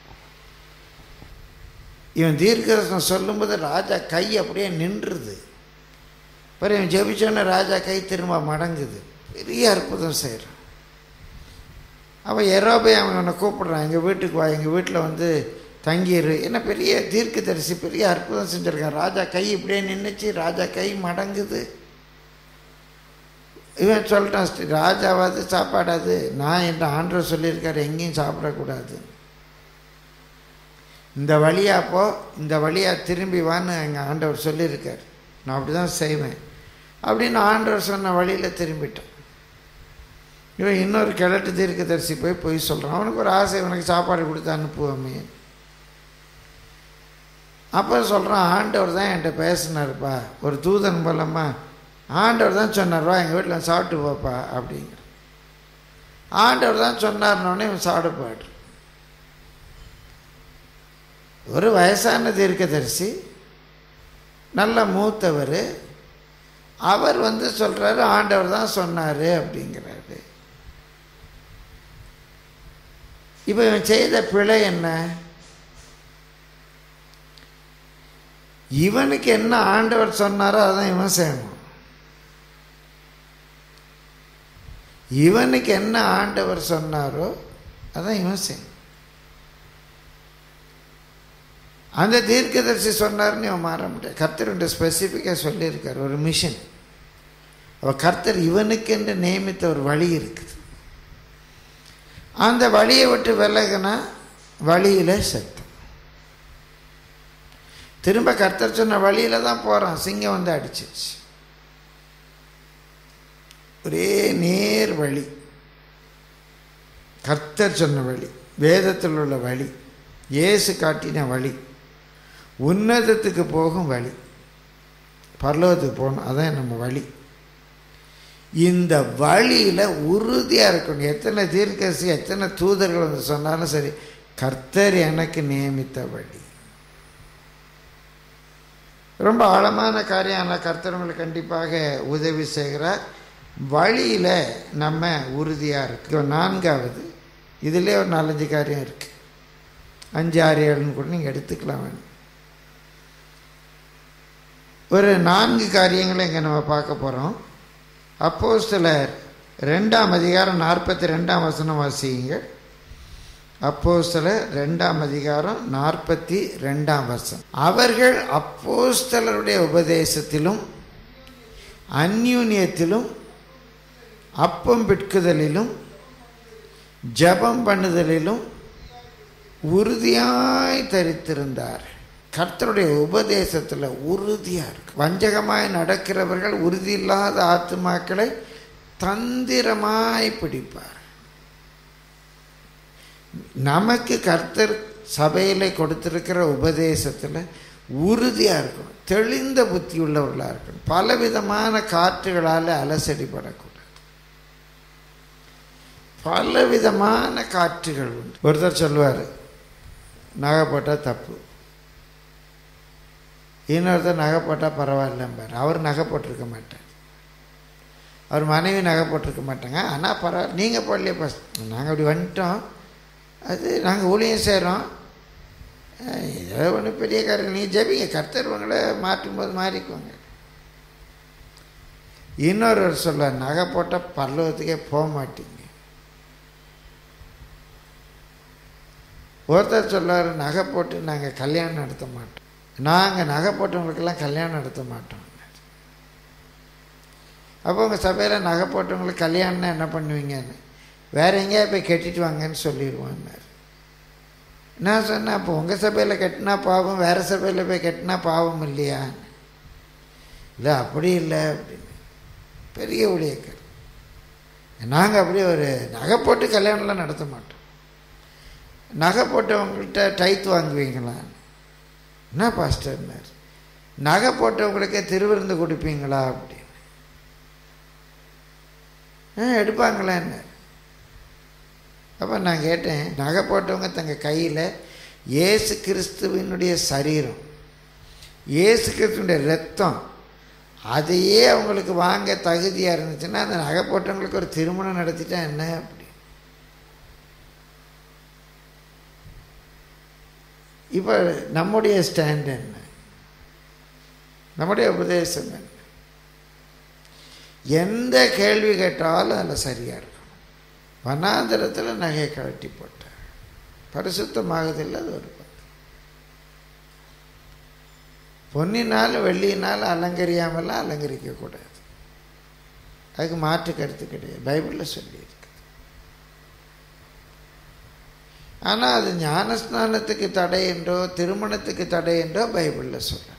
இவன் தீர்க்க தரிசனம் சொல்லும்போது ராஜா கை அப்படியே நின்றுது பிறகு இவன் ஜெபிச்சோன்னே ராஜா கை திரும்ப மடங்குது பெரிய அற்புதம் செய்கிறான் அவன் எரோபே அவன் அவனை கூப்பிடுறான் எங்கள் வீட்டுக்கு வா எங்கள் வீட்டில் வந்து தங்கியிரு என்ன பெரிய தீர்க்க தரிசி பெரிய அற்புதம் செஞ்சுருக்கான் ராஜா கை இப்படியே நின்றுச்சு ராஜா கை மடங்குது இவன் சொல்லிட்டான் "ஸ்ரீ, ராஜாவாது சாப்பாடாது நான் என்ற ஆண்டவர் சொல்லியிருக்காரு எங்கேயும் சாப்பிடக்கூடாது இந்த வழியா போ இந்த வழியா திரும்பி வான்னு எங்கள் ஆண்டவர் சொல்லியிருக்கார் நான் அப்படி தான் செய்வேன் அப்படின்னு ஆண்டவர் சொன்ன வழியில் திரும்பிட்டான் இவன் இன்னொரு கிழட்டு தீர்க்கதரிசி போய் பொய் சொல்கிறான் அவனுக்கு ஒரு ஆசை இவனுக்கு சாப்பாடு கொடுத்து அனுப்புவோமே அப்போ சொல்கிறான் ஆண்டவர் தான் என்கிட்ட பேசினாருப்பா ஒரு தூதன் மூலமா ஆண்டவர் தான் சொன்னார்வா எங்கள் வீட்டில் சாப்பிட்டு போப்பா அப்படிங்கிற ஆண்டவர் தான் சொன்னார்னோடனே இவன் சாப்பிட போயிடு ஒரு வயசான தீர்க்கதரிசி நல்ல மூத்தவர் அவர் வந்து சொல்கிறாரு ஆண்டவர் தான் சொன்னார் அப்படிங்கிறாரு இப்போ இவன் செய்த பிழை என்ன இவனுக்கு என்ன ஆண்டவர் சொன்னாரோ அதான் இவன் செய்யணும் இவனுக்கு என்ன ஆண்டவர் சொன்னாரோ அதான் இவன் செய்யணும் அந்த தீர்க்கதரிசி சொன்னார்னு இவன் மாற முடியாது கர்த்தர் ரெண்டு ஸ்பெசிஃபிக்காக சொல்லியிருக்கார் ஒரு மிஷன் அவ கர்த்தர் இவனுக்கென்று நியமித்த ஒரு வழி இருக்குது அந்த வழியை விட்டு விலகுனா வழியில் சத்தம் திரும்ப கர்த்தர் சொன்ன வழியில தான் போகிறான் சிங்கம் வந்து அடிச்சிருச்சு ஒரே நேர் வழி கர்த்தர் சொன்ன வழி வேதத்தில் உள்ள வழி இயேசு காட்டின வழி உன்னதத்துக்கு போகும் வழி பரலோகத்துக்கு போகணும் அதான் நம்ம வழி இந்த வழியில் உறுதியாக இருக்கணும் எத்தனை தீர்க்கசி எத்தனை தூதர்கள் வந்து சொன்னாலும் சரி கர்த்தர் எனக்கு நியமித்த வழி ரொம்ப ஆழமான காரியம் ஆனால் கர்த்தர் உங்களுக்கு கண்டிப்பாக உதவி செய்கிறார் வழியில் நம்ம உறுதியாக இருக்கு நான்காவது இதிலே ஒரு நாலஞ்சு காரியம் இருக்குது அஞ்சு ஆறு ஏழுன்னு கூட நீங்கள் எடுத்துக்கலாம் வேணும் ஒரு நான்கு காரியங்களை இங்கே நம்ம பார்க்க போகிறோம் அப்போஸ்தலர் ரெண்டாம் அதிகாரம் நாற்பத்தி ரெண்டாம் வசனம் வாசிங்க அப்போஸ்தலர் ரெண்டாம் அதிகாரம் நாற்பத்தி ரெண்டாம் வசனம் அவர்கள் அப்போஸ்தலருடைய உபதேசத்திலும் அந்யூன்யத்திலும் அப்பம் பிட்குதலிலும் ஜெபம் பண்ணுதலிலும் உறுதியாய் தரித்திருந்தார் கர்த்தருடைய உபதேசத்தில் உறுதியாக இருக்கு வஞ்சகமாய் நடக்கிறவர்கள் உறுதி இல்லாத ஆத்துமாக்களை தந்திரமாய் பிடிப்பார் நமக்கு கர்த்தர் சபையில் கொடுத்திருக்கிற உபதேசத்தில் உறுதியாக இருக்கணும் தெளிந்த புத்தி உள்ளவர்களாக இருக்கணும் பலவிதமான காற்றுகளால் அலசடிப்படக்கூடாது பலவிதமான காற்றுகள் உண்டு ஒருத்தர் சொல்லுவார் நகை போட்டால் தப்பு இன்னொருத்தர் நகை போட்டால் பரவாயில்லம்பார் அவர் நகை போட்டிருக்க மாட்டார் அவர் மனைவி நகை போட்டிருக்க மாட்டாங்க ஆனால் பரவாயில்ல நீங்கள் போடலையே பஸ் நாங்கள் அப்படி வந்துட்டோம் அது நாங்கள் ஊழியம் செய்கிறோம் ஏதோ ஒன்று பெரிய காரியம் நீங்கள் ஜெபிங்க கர்த்தர் உங்களை மாற்றும் போது மாறிக்குவாங்க இன்னொருவர் சொல்ல நகை போட்டால் பல்லவத்துக்கே போக மாட்டீங்க ஒருத்தர் சொல்லார் நகை போட்டு நாங்கள் கல்யாணம் நடத்த மாட்டோம் நாங்கள் நகை போட்டவங்களுக்கெல்லாம் கல்யாணம் நடத்த மாட்டோம் அப்போ உங்கள் சபையில் நகை போட்டவங்களுக்கு கல்யாணம்னா என்ன பண்ணுவீங்கன்னு வேற எங்கேயா போய் கட்டிட்டு வாங்கன்னு சொல்லிடுவான்னார் நான் சொன்னேன் அப்போ உங்கள் சபையில் கட்டினா பாவம் வேறு சபையில் போய் கட்டினா பாவம் இல்லையா இல்லை அப்படி இல்லை அப்படின்னு பெரிய ஊழியர்கள் நாங்கள் அப்படியே ஒரு நகை போட்டு கல்யாணம்லாம் நடத்த மாட்டோம் நகை போட்டவங்கள்ட்ட டைத் வாங்குவீங்களா என்ன பாஸ்டர்னார் நகை போட்டவங்களுக்கு திருவிருந்து கொடுப்பீங்களா அப்படின்னு ஆ எடுப்பாங்களான்னு அப்போ நான் கேட்டேன் நகை போட்டவங்க தங்கள் கையில் இயேசு கிறிஸ்துவினுடைய சரீரம் இயேசு கிறிஸ்துவனுடைய ரத்தம் அதையே அவங்களுக்கு வாங்க தகுதியாக இருந்துச்சுன்னா அந்த நகை போட்டவங்களுக்கு ஒரு திருமணம் நடத்திட்டா என்ன அப்படி இப்போ நம்முடைய ஸ்டாண்ட் என்ன நம்முடைய உபதேசம் என்ன எந்த கேள்வி கேட்டாலும் அதில் சரியாக இருக்கும் வனாந்திரத்தில் நகையை கழட்டி போட்டார் பரிசுத்தமாகுதில்லை அது ஒரு பக்கம் பொன்னினாலும் வெள்ளியினாலும் அலங்கரியாமலாம் அலங்கரிக்கக்கூடாது அதுக்கு மாற்று கருத்து கிடையாது பைபிளில் சொல்லியிருக்கு ஆனால் அது ஞானஸ்நானத்துக்கு தடை என்றோ திருமணத்துக்கு தடை என்றோ பைபிளில் சொல்ல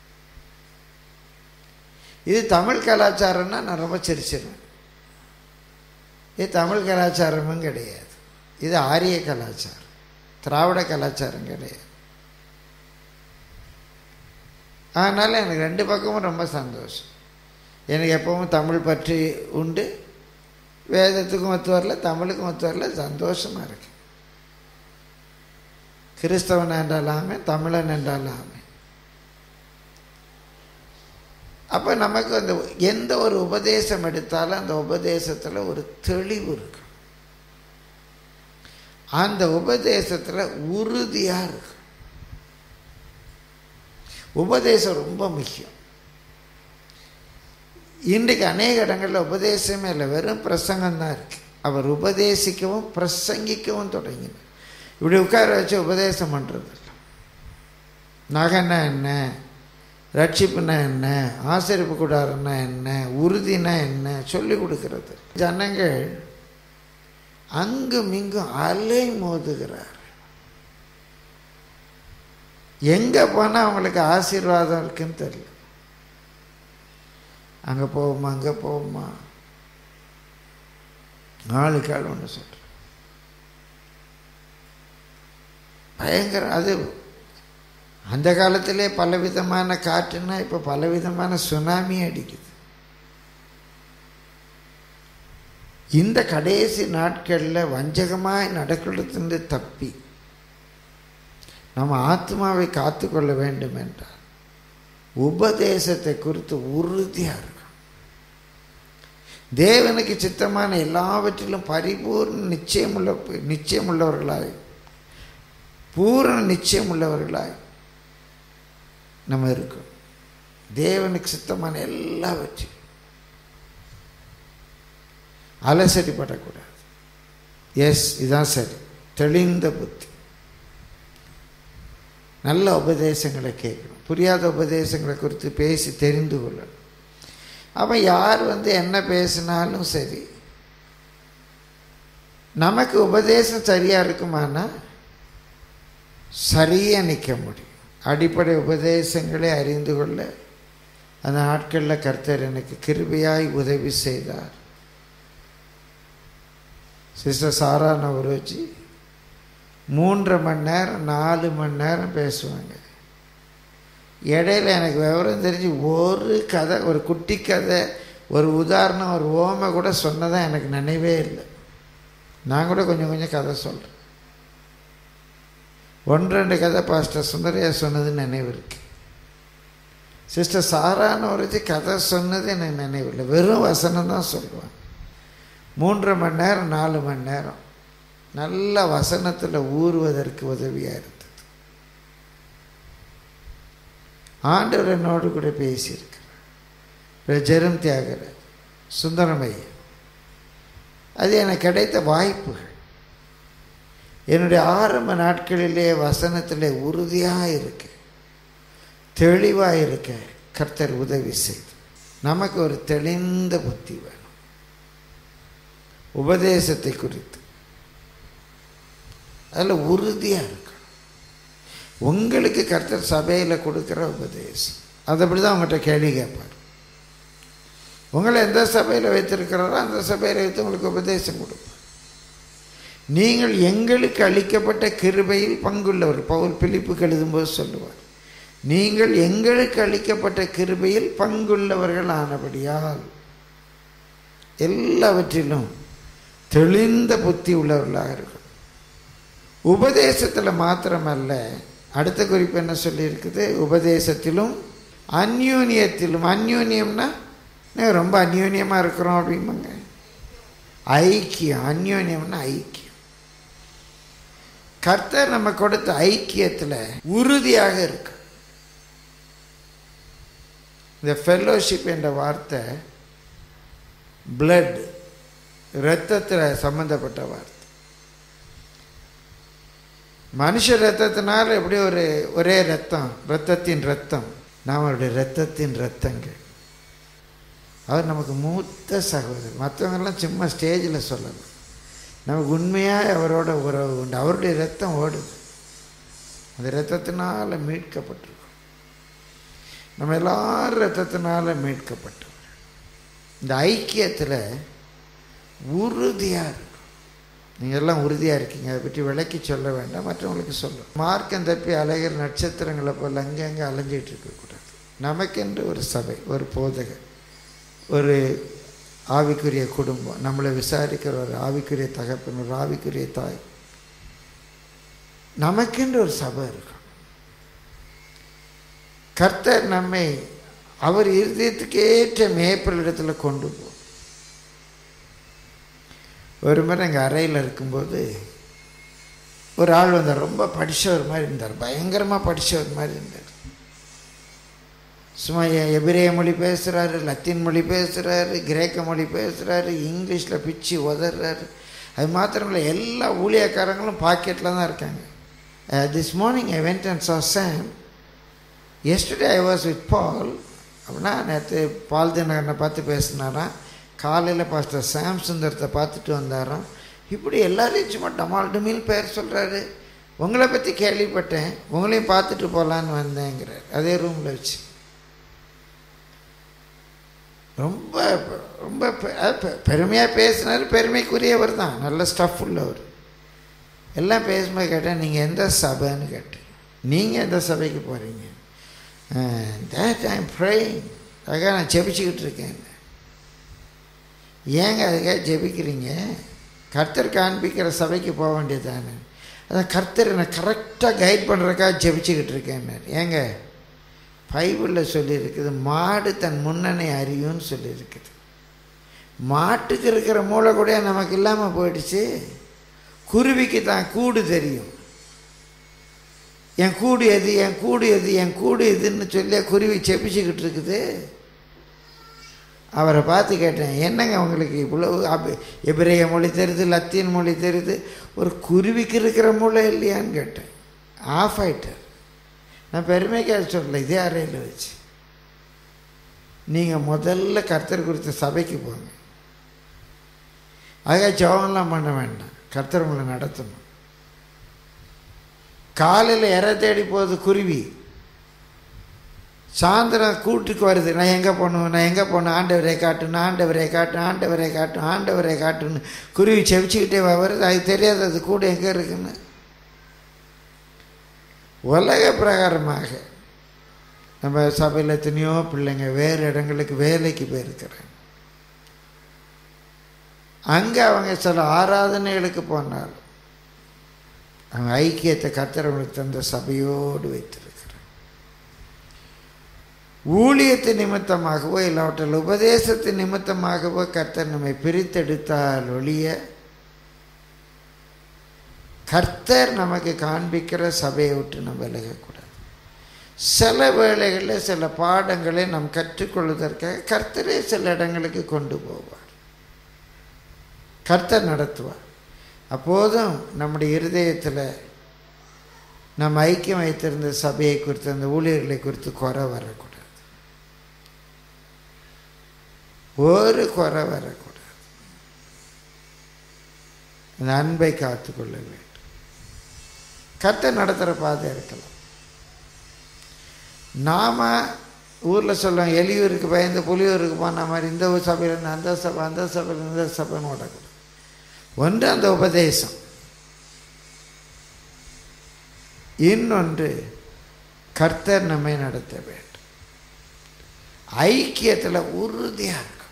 இது தமிழ் கலாச்சாரம்னா நான் ரொம்ப சிரிச்சிருவேன் இது தமிழ் கலாச்சாரமும் கிடையாது இது ஆரிய கலாச்சாரம் திராவிட கலாச்சாரம் கிடையாது அதனால் எனக்கு ரெண்டு பக்கமும் ரொம்ப சந்தோஷம் எனக்கு எப்பவும் தமிழ் பற்றி உண்டு வேதத்துக்கும் ஒத்து வரல தமிழுக்கும் ஒத்து வரல சந்தோஷமாக இருக்கு கிறிஸ்தவன் என்றாலாமே தமிழன் என்றாலாமே அப்போ நமக்கு அந்த எந்த ஒரு உபதேசம் எடுத்தாலும் அந்த உபதேசத்தில் ஒரு தெளிவு இருக்கு அந்த உபதேசத்தில் உறுதியாக இருக்கு உபதேசம் ரொம்ப முக்கியம் இன்றைக்கு அநேக இடங்களில் உபதேசமே இல்லை வெறும் பிரசங்கம் தான் இருக்கு அவர் உபதேசிக்கவும் பிரசங்கிக்கவும் தொடங்கினார் இப்படி உட்கார வச்சு உபதேசம் பண்ணுறது நகைன்னா என்ன ரட்சிப்புனா என்ன ஆசிரிப்பு கூடாரம்னா என்ன உறுதினா என்ன சொல்லி கொடுக்கறது ஜனங்கள் அங்கும் இங்கும் அலை மோதுகிறார் எங்கே போனால் அவங்களுக்கு ஆசீர்வாதம் இருக்குன்னு தெரியல அங்கே போவோமா அங்கே போவோமா நாளுக்கு ஆள் ஒன்று சொல்கிறேன் பயங்கரம் அது அந்த காலத்திலே பலவிதமான காற்றுன்னா இப்போ பலவிதமான சுனாமி அடிக்குது இந்த கடைசி நாட்களில் வஞ்சகமாய் நடக்கிறதுந்து தப்பி நம்ம ஆத்மாவை காத்துக்கொள்ள வேண்டும் என்றால் உபதேசத்தை குறித்து உறுதியாக இருக்கும் தேவனுக்கு சித்தமான எல்லாவற்றிலும் பரிபூர்ண நிச்சயமுள்ள நிச்சயமுள்ளவர்களாய் பூரண நிச்சயமுள்ளவர்களாய் நம்ம இருக்கோம் தேவனுக்கு சித்தமான எல்லாவற்றையும் அலசடிப்படக்கூடாது எஸ் இதுதான் சரி தெளிந்த புத்தி நல்ல உபதேசங்களை கேட்கணும் புரியாத உபதேசங்களை குறித்து பேசி தெரிந்து கொள்ளணும் அவன் யார் வந்து என்ன பேசினாலும் சரி நமக்கு உபதேசம் சரியாக இருக்குமானா சரியாக நிற்க முடியும் அடிப்படை உபதேசங்களை அறிந்து கொள்ள அந்த நாட்களில் கர்த்தர் எனக்கு கிருபையாய் உதவி செய்தார் சிஸ்டர் சாரா நவரோஜி மூன்றரை மணி நேரம் நாலு மணி நேரம் பேசுவாங்க இடையில எனக்கு விவரம் தெரிஞ்சு ஒரு கதை ஒரு குட்டி கதை ஒரு உதாரணம் ஒரு ஓமை கூட சொன்னதான் எனக்கு நினைவே இல்லை நான் கூட கொஞ்சம் கொஞ்சம் கதை சொல்கிறேன் ஒன்று ரெண்டு கதை பாஸ்டர் சுந்தரையா சொன்னது நினைவு இருக்கு சிஸ்டர் சாரான்னு ஒரு கதை சொன்னது எனக்கு நினைவு இல்லை வெறும் வசனம் தான் சொல்லுவாங்க மூன்றரை மணி நேரம் நாலு மணி நேரம் நல்ல வசனத்தில் ஊறுவதற்கு உதவியாக இருந்தது ஆண்டவர் என்னோடு கூட பேசியிருக்கிறார் ஜெரம் தியாகராஜ் சுந்தரமையா அது எனக்கு கிடைத்த வாய்ப்புகள் என்னுடைய ஆரம்ப நாட்களிலே வசனத்தில் உறுதியாக இருக்க தெளிவாக இருக்க கர்த்தர் உதவி செய்து நமக்கு ஒரு தெளிந்த புத்தி வேணும் உபதேசத்தை குறித்து அதில் உறுதியாக இருக்கணும் உங்களுக்கு கர்த்தர் சபையில் கொடுக்குற உபதேசம் அது அப்படி தான் உங்கள்கிட்ட கேள்வி கேட்பார் உங்களை எந்த சபையில் வைத்திருக்கிறாரோ அந்த சபையில் வைத்து உங்களுக்கு உபதேசம் கொடுப்பார் நீங்கள் எங்களுக்கு அளிக்கப்பட்ட கிருபையில் பங்குள்ளவர் பவுல் பிலிப்புக்கு எழுதும்போது சொல்லுவார் நீங்கள் எங்களுக்கு அளிக்கப்பட்ட கிருபையில் பங்குள்ளவர்கள் ஆனபடியால் எல்லாவற்றிலும் தெளிந்த புத்தி உள்ளவர்களாக இருக்கும் உபதேசத்தில் மாத்திரமல்ல அடுத்த குறிப்பு என்ன சொல்லியிருக்குது உபதேசத்திலும் அந்யூன்யத்திலும் அந்யூன்யம்னா ரொம்ப அந்யோன்யமாக இருக்கிறோம் அப்படிம்பாங்க ஐக்கியம் அந்யோன்யம்னா ஐக்கியம் கர்த்தர் நம்ம கொடுத்த ஐக்கியத்தில் உறுதியாக இருக்கு இந்த ஃபெல்லோஷிப் என்ற வார்த்தை பிளட் இரத்தத்தில் சம்பந்தப்பட்ட வார்த்தை மனுஷ ரத்தத்தினால் எப்படி ஒரு ஒரே ரத்தம் ரத்தத்தின் ரத்தம் நாம் அவருடைய ரத்தத்தின் ரத்தங்கள் அவர் நமக்கு மூத்த சகோதரர் மற்றவங்கெல்லாம் சும்மா ஸ்டேஜில் சொல்லலாம் நமக்கு உண்மையாக அவரோட உறவு உண்டு அவருடைய ரத்தம் ஓடுது அந்த ரத்தத்தினால் மீட்கப்பட்டிருக்கோம் நம்ம எல்லாரும் ரத்தத்தினால் மீட்கப்பட்டோம் இந்த ஐக்கியத்தில் உறுதியாக இருக்கும் நீங்கள் எல்லாம் உறுதியாக இருக்கீங்க அதை பற்றி விளக்கி சொல்ல வேண்டாம் மற்றவங்களுக்கு சொல்ல மார்க்கம் தப்பி அலைகிற நட்சத்திரங்களை போல் அங்கங்கே அலைஞ்சிட்டு இருக்கக்கூடாது நமக்கென்று ஒரு சபை ஒரு போதகர் ஒரு ஆவிக்குரிய குடும்பம் நம்மளை விசாரிக்கிற ஒரு ஆவிக்குரிய தகப்பன் ஒரு ஆவிக்குரிய தாய் நமக்கென்று ஒரு சபை இருக்கும் கர்த்தர் நம்மை அவர் இருதயத்துக்கேற்ற மேய்ப்பல் இடத்துல கொண்டு போ ஒரு முறை எங்கள் அறையில் இருக்கும்போது ஒரு ஆள் வந்தார் ரொம்ப படித்தவர் மாதிரி இருந்தார் பயங்கரமாக படித்தவர் மாதிரி இருந்தார் சும்மா எபிரேய மொழி பேசுகிறாரு லத்தீன் மொழி பேசுகிறாரு கிரேக்க மொழி பேசுகிறாரு இங்கிலீஷில் பிச்சு உதறாரு அது மாத்திரமில்லை எல்லா ஊழியக்காரங்களும் பாக்கெட்டில் தான் இருக்காங்க this morning I went and saw Sam yesterday I was with Paul அப்படின்னா நேற்று பால் தினகரனை பார்த்து பேசினாராம் காலையில் பாஸ்டர் சாம் சுந்தரத்தை பார்த்துட்டு வந்தாராம் இப்படி எல்லாரையும் சும்மா டமால் டமில் பேர் சொல்கிறாரு உங்களை பற்றி கேள்விப்பட்டேன் உங்களையும் பார்த்துட்டு போகலான்னு வந்தேங்கிறார் அதே ரூமில் வச்சு ரொம்ப ரொம்ப பெருமையாக பேசினார் பெருமைக்குரியவர் தான் நல்ல ஸ்டஃப் உள்ளவர் எல்லாம் பேசும்போது கேட்டேன் நீங்கள் எந்த சபைன்னு கேட்டேன் நீங்கள் எந்த சபைக்கு போகிறீங்க தேட் ஐம் ப்ரேயிங் அதுக்காக நான் ஜெபிச்சுக்கிட்டு இருக்கேன் ஏங்க அதுக்காக ஜெபிக்கிறீங்க கர்த்தர் காண்பிக்கிற சபைக்கு போக வேண்டியது தானே அதான் கர்த்தர் என்னை கரெக்டாக கைட் பண்ணுறதுக்காக ஜெபிச்சுக்கிட்டு இருக்கேன் ஏங்க பைபிளில் சொல்லியிருக்குது மாடு தன் முன்னணி அறியும்னு சொல்லியிருக்குது மாட்டுக்கு இருக்கிற மூளை கூட நமக்கு இல்லாமல் போயிடுச்சு குருவிக்கு தான் கூடு தெரியும் என் கூடு எது என் கூடு எது என் கூடு எதுன்னு சொல்லி குருவி செப்பிச்சுக்கிட்டு இருக்குது அவரை பார்த்து கேட்டேன் என்னங்க உங்களுக்கு இவ்வளவு அப- எபிரேய மொழி தெரியுது லத்தீன் மொழி தெரியுது ஒரு குருவிக்கு இருக்கிற மூளை இல்லையான்னு கேட்டேன் ஆஃப் ஆயிட்டார் நான் பெருமைக்காக சொல்லல இதே அறையில் வச்சு நீங்கள் முதல்ல கர்த்தர் குறித்த சபைக்கு போங்க அதுக்காக ஜெபம்லாம் பண்ண வேண்டாம் கர்த்தர் உங்களை நடத்தணும் காலையில் இற தேடி போகுது குருவி சாயந்தரம் கூட்டுக்கு வருது நான் எங்கே போகணும் நான் எங்கே போகணும் ஆண்டவரை காட்டுன்னு ஆண்டவரை காட்டு ஆண்டவரை காட்டு ஆண்டவரை காட்டுன்னு குருவி செவிச்சுக்கிட்டே வருது அது தெரியாது அது கூட எங்கே இருக்குன்னு உலக பிரகாரமாக நம்ம சபையில் எத்தனையோ பிள்ளைங்க வேறு இடங்களுக்கு வேலைக்கு போயிருக்கிறாங்க அங்கே அவங்க சில ஆராதனைகளுக்கு போனாலும் அவங்க ஐக்கியத்தை கர்த்தரவங்களுக்கு தந்த சபையோடு வைத்திருக்கிறார் ஊழியத்து நிமித்தமாகவோ இல்லாவற்றில் உபதேசத்து நிமித்தமாகவோ கர்த்தர் நம்மை பிரித்தெடுத்தால் ஒழிய கர்த்தர் நமக்கு காண்பிக்கிற சபையை விட்டு நம்ம விலகக்கூடாது சில வேளைகளில் சில பாடங்களை நாம் கற்றுக்கொள்வதற்காக கர்த்தரே சில இடங்களுக்கு கொண்டு போவார் கர்த்தர் நடத்துவார் அப்போதும் நம்முடைய இருதயத்தில் நம்ம ஐக்கியம் வைத்திருந்த சபையை குறித்து அந்த ஊழியர்களை குறித்து குறை வரக்கூடாது ஒரு குறை வரக்கூடாது அந்த அன்பை காத்துக்கொள்ள வேண்டும் கர்த்தர் நடத்துகிற பாதை இருக்கலாம் நாம் ஊரில் சொல்லுவோம் எலியூருக்கு பயந்து புலியூருக்கு போன மாதிரி இந்த ஒரு சபையிலேருந்து அந்த சபை அந்த சபையிலேருந்து இந்த சபைன்னு ஓடக்கூடாது ஒன்று அந்த உபதேசம் இன்னொன்று கர்த்தர் நம்மை நடத்த வேண்டும் ஐக்கியத்தில் உறுதியாக இருக்கும்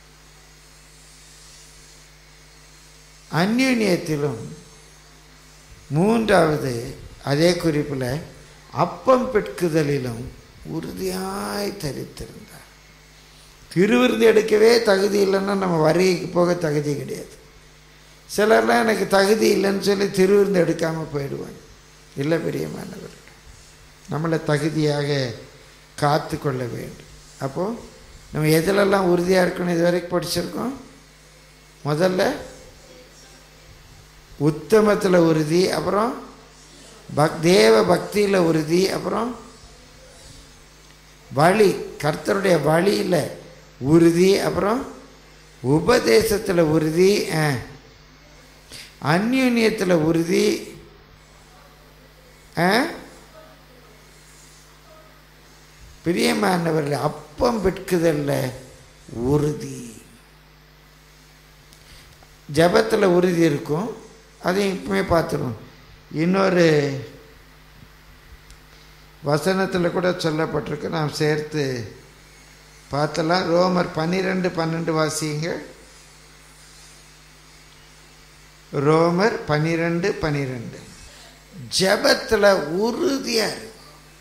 அந்யுன்யத்திலும் மூன்றாவது அதே குறிப்பில் அப்பம் பெட்குதலிலும் உறுதியாய் தரித்திருந்தார் திருவிருந்து எடுக்கவே தகுதி இல்லைன்னா நம்ம வருகைக்கு போக தகுதி கிடையாது சிலர்லாம் எனக்கு தகுதி இல்லைன்னு சொல்லி திருவிருந்து எடுக்காமல் போயிடுவாங்க இல்லை பெரியமானவர்கள் நம்மளை தகுதியாக காத்து கொள்ள வேண்டும் அப்போது நம்ம எதிலெல்லாம் உறுதியாக இருக்கணும் இது வரைக்கும் படிச்சிருக்கோம் முதல்ல உத்தமத்தில் உறுதி அப்புறம் பக் தேவ பக்தியில் உறுதி அப்புறம் வழி கர்த்தருடைய வழியில் உறுதி அப்புறம் உபதேசத்தில் உறுதி அந்யுன்யத்தில் உறுதி பிரியமானவர்கள் அப்பம் பெட்குதல்ல உறுதி ஜபத்தில் உறுதி இருக்கும் அதையும் இப்பவுமே பார்த்துருவோம் இன்னொரு வசனத்தில் கூட சொல்லப்பட்டிருக்கு நாம் சேர்த்து பார்த்தலாம் ரோமர் பன்னிரெண்டு பன்னெண்டு வாசிங்க ரோமர் பன்னிரெண்டு பன்னிரெண்டு ஜபத்தில் உறுதியாக இருக்கு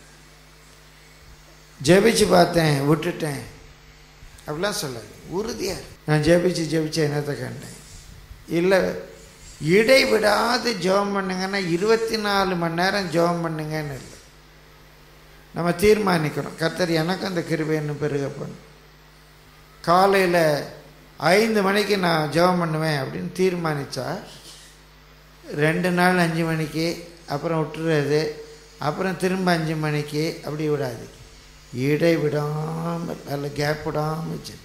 ஜெபிச்சு பார்த்தேன் விட்டுட்டேன் அப்படிலாம் சொல்லாது உறுதியாக இருக்கு நான் ஜெபிச்சு ஜெபிச்சு என்னத்தை கண்டேன் இல்லை இடைவிடாது ஜெபம் பண்ணுங்கன்னா இருபத்தி நாலு மணி நேரம் ஜெபம் பண்ணுங்கன்னு இல்லை நம்ம தீர்மானிக்கிறோம் கர்த்தர் எனக்கு அந்த கிருபைன்னு பெருக பண்ணும் காலையில் ஐந்து மணிக்கு நான் ஜெபம் பண்ணுவேன் அப்படின்னு தீர்மானித்தா ரெண்டு நாள் அஞ்சு மணிக்கு அப்புறம் விட்டுறது அப்புறம் திரும்ப அஞ்சு மணிக்கு அப்படி விடாது இடை விடாமல் அல்ல கேப் விடாமல் ஜெபி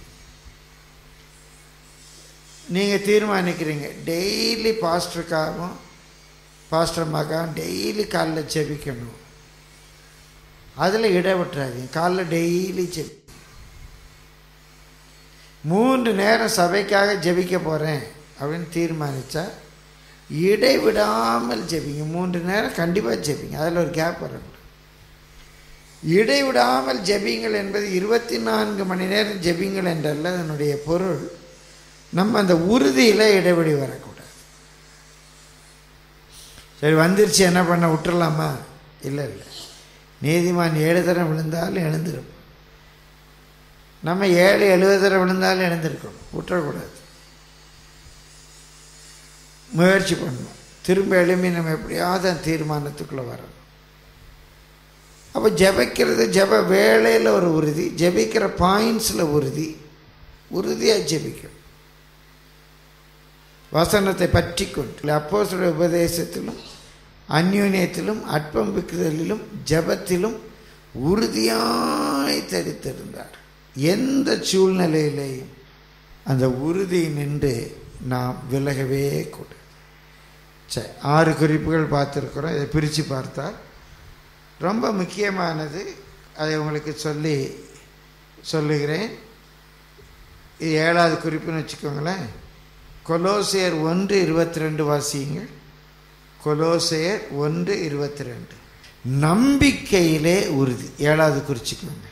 நீங்கள் தீர்மானிக்கிறீங்க டெய்லி பாஸ்டருக்காகவும் பாஸ்டர்மாக்காகவும் டெய்லி காலைல ஜெபிக்கணும் அதில் இட விட்டுறாதீங்க காலைல டெய்லி ஜெபி மூன்று நேரம் சபைக்காக ஜெபிக்க போகிறேன் அப்படின்னு தீர்மானித்தா இடைவிடாமல் ஜெபிங்க மூன்று நேரம் கண்டிப்பாக ஜெபிங்க அதில் ஒரு கேப் வரக்கூடாது இடைவிடாமல் ஜெபிங்கள் என்பது இருபத்தி நான்கு மணி நேரம் ஜெபிங்கள் என்றல்ல அதனுடைய பொருள் நம்ம அந்த உறுதியில் இடைவெளி வரக்கூடாது சரி வந்துருச்சு என்ன பண்ண விட்டுறலாமா இல்லை இல்லை நீதிமான் ஏழு தரம் விழுந்தாலும் எழுந்திருப்போம் நம்ம ஏழு எழுபது தரம் விழுந்தாலும் எழுந்திருக்கணும் விட்டுறக்கூடாது முயற்சி பண்ணணும் திரும்ப எழுப்பி நம்ம எப்படியாவது அந்த தீர்மானத்துக்குள்ளே வரணும் அப்போ ஜெபிக்கிறது ஜெப வேலையில் ஒரு உறுதி ஜெபிக்கிற பாயிண்ட்ஸில் உறுதி உறுதியாக ஜெபிக்கும் வசனத்தை பற்றி கொண்டு அப்போஸ்தலர் உபதேசத்திலும் அந்யோன்யத்திலும் அற்பம்பிக்குதலிலும் ஜெபத்திலும் உறுதியாய் தரித்திருந்தார் எந்த சூழ்நிலையிலேயும் அந்த உறுதி நின்று நாம் விலகவே கூடாது சரி ஆறு குறிப்புகள் பார்த்துருக்குறோம் இதை பிரித்து பார்த்தால் ரொம்ப முக்கியமானது அதை உங்களுக்கு சொல்லி சொல்லுகிறேன் இது ஏழாவது குறிப்புன்னு வச்சுக்கோங்களேன் கொலோசியர் ஒன்று இருபத்தி ரெண்டு வாசியுங்கள் கொலோசியர் ஒன்று இருபத்தி ரெண்டு நம்பிக்கையிலே உறுதி ஏழாவது குறிச்சிக்கோங்க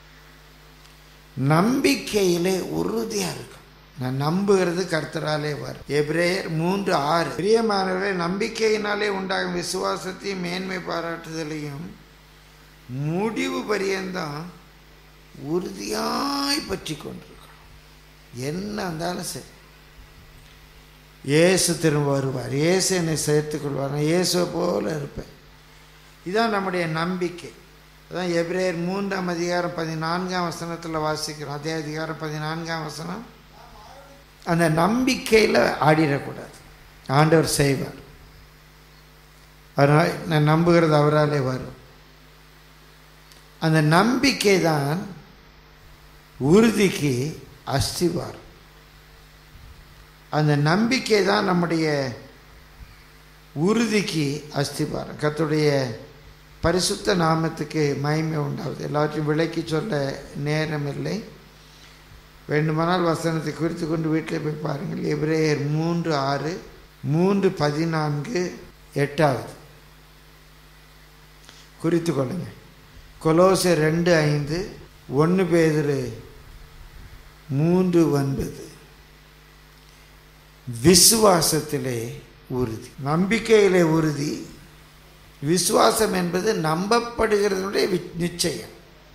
நம்பிக்கையிலே உறுதியாக இருக்கும் நான் நம்புகிறது கர்த்தராலே வரும் எபிரேயர் மூன்று ஆறு பிரியமானவர்களே நம்பிக்கையினாலே உண்டாகும் விசுவாசத்தையும் மேன்மை பாராட்டுதலையும் முடிவு பரியந்தம் உறுதியாய் பற்றி கொண்டிருக்கிறோம் என்ன இருந்தாலும் சரி இயேசு திரும்ப வருவார் இயேசு என்னை சேர்த்துக் கொள்வார் நான் இயேசுவை போல இருப்பேன் இதுதான் நம்முடைய நம்பிக்கை அதான் எபிரேயர் மூன்றாம் அதிகாரம் பதினான்காம் வசனத்தில் வாசிக்கிறோம் அதே அதிகாரம் பதினான்காம் வசனம் அந்த நம்பிக்கையில் ஆடிடக்கூடாது ஆண்டவர் செய்வார் அதனால் நான் நம்புகிறது அவராலே வரும் அந்த நம்பிக்கை தான் உறுதிக்கு அஸ்திவாரம் அந்த நம்பிக்கை தான் நம்முடைய உறுதிக்கு அஸ்திபாரம் கர்த்தருடைய பரிசுத்த நாமத்துக்கு மகிமை உண்டாகுது எல்லாத்தையும் விலைக்கு சொல்ல நேரம் இல்லை வேண்டுமானால் வசனத்தை குறித்து கொண்டு வீட்டில் போய் பாருங்கள் எபிரேயர் மூன்று ஆறு மூன்று பதினான்கு எட்டாவது குறித்து கொள்ளுங்க கொலோசர் ரெண்டு ஐந்து ஒன்று பேதிரு மூன்று ஒன்பது விசுவாசத்திலே உறுதி நம்பிக்கையிலே உறுதி விசுவாசம் என்பது நம்பப்படுகிறதுடைய வி- நிச்சயம்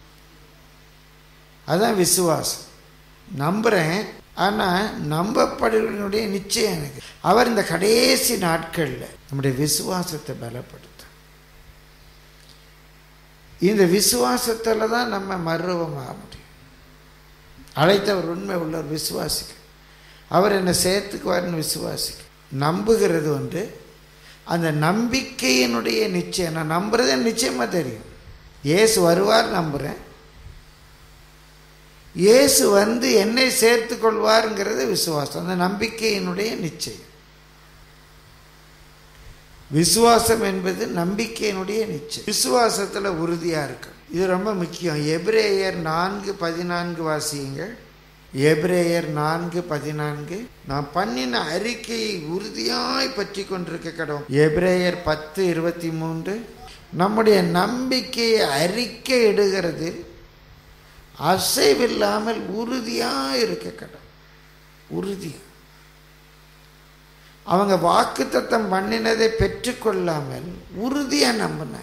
அதான் விசுவாசம் நம்புகிறேன் ஆனால் நம்பப்படுகிறனுடைய நிச்சயம் எனக்கு அவர் இந்த கடைசி நாட்களில் நம்முடைய விசுவாசத்தை பலப்படுத்தும் இந்த விசுவாசத்தில் தான் நம்ம மருவமாக முடியும் அழைத்தவர் உண்மை உள்ளவர் விசுவாசிக்க அவர் என்னை சேர்த்துக்குவார்னு விசுவாசிக்க நம்புகிறது ஒன்று அந்த நம்பிக்கையினுடைய நிச்சயம் நான் நம்புறது எனக்கு நிச்சயமாக தெரியும் இயேசு வருவார் நம்புகிறேன் இயேசு வந்து என்னை சேர்த்து கொள்வாருங்கிறது விசுவாசம் அந்த நம்பிக்கையினுடைய நிச்சயம் விசுவாசம் என்பது நம்பிக்கையினுடைய நிச்சயம் விசுவாசத்தில் உறுதியாக இருக்கு இது ரொம்ப முக்கியம் எபிரேயர் நான்கு பதினான்கு வாசியுங்கள் எபிரேயர் நான்கு பதினான்கு நான் பண்ணின அறிக்கையை உறுதியாய் பற்றி கொண்டிருக்க கடவும் எபிரேயர் பத்து இருபத்தி மூன்று நம்முடைய நம்பிக்கையை அறிக்கை இடுகிறது அசைவில்லாமல் உறுதியாக இருக்க கடவுள் உறுதியாக அவங்க வாக்குத்தத்தம் பண்ணினதை பெற்றுக்கொள்ளாமல் உறுதியாக நம்பினாங்க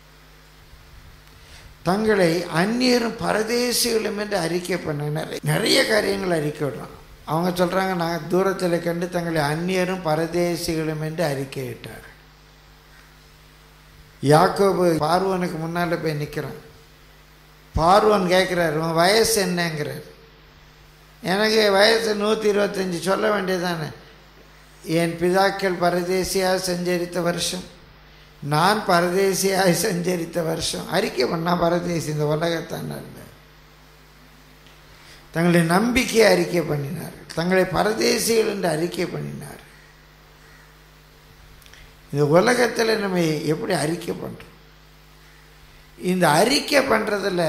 தங்களை அந்நியரும் பரதேசிகளும் என்று அறிக்கை பண்ண நிறைய நிறைய காரியங்கள் அறிக்கை விடுறான் அவங்க சொல்கிறாங்க நான் தூரத்தில் கண்டு தங்களை அந்நியரும் பரதேசிகளும் என்று அறிக்கையிட்டார் யாக்கோபு பார்வனுக்கு முன்னால் போய் நிற்கிறான் பார்வன் கேட்குறாரு உன் வயசு என்னங்கிறார் எனக்கு வயசு நூற்றி இருபத்தஞ்சி சொல்ல வேண்டியதானே என் பிதாக்கள் பரதேசியாக சஞ்சரித்த வருஷம் நான் பரதேசியாக சஞ்சரித்த வருஷம் அறிக்கை பண்ணா பரதேசி இந்த உலகத்தான் தங்களுடைய நம்பிக்கையை அறிக்கை பண்ணினார்கள் தங்களை பரதேசிகள் என்று அறிக்கை பண்ணினார் இந்த உலகத்தில் நம்ம எப்படி அறிக்கை பண்ணுறோம் இந்த அறிக்கை பண்ணுறதுல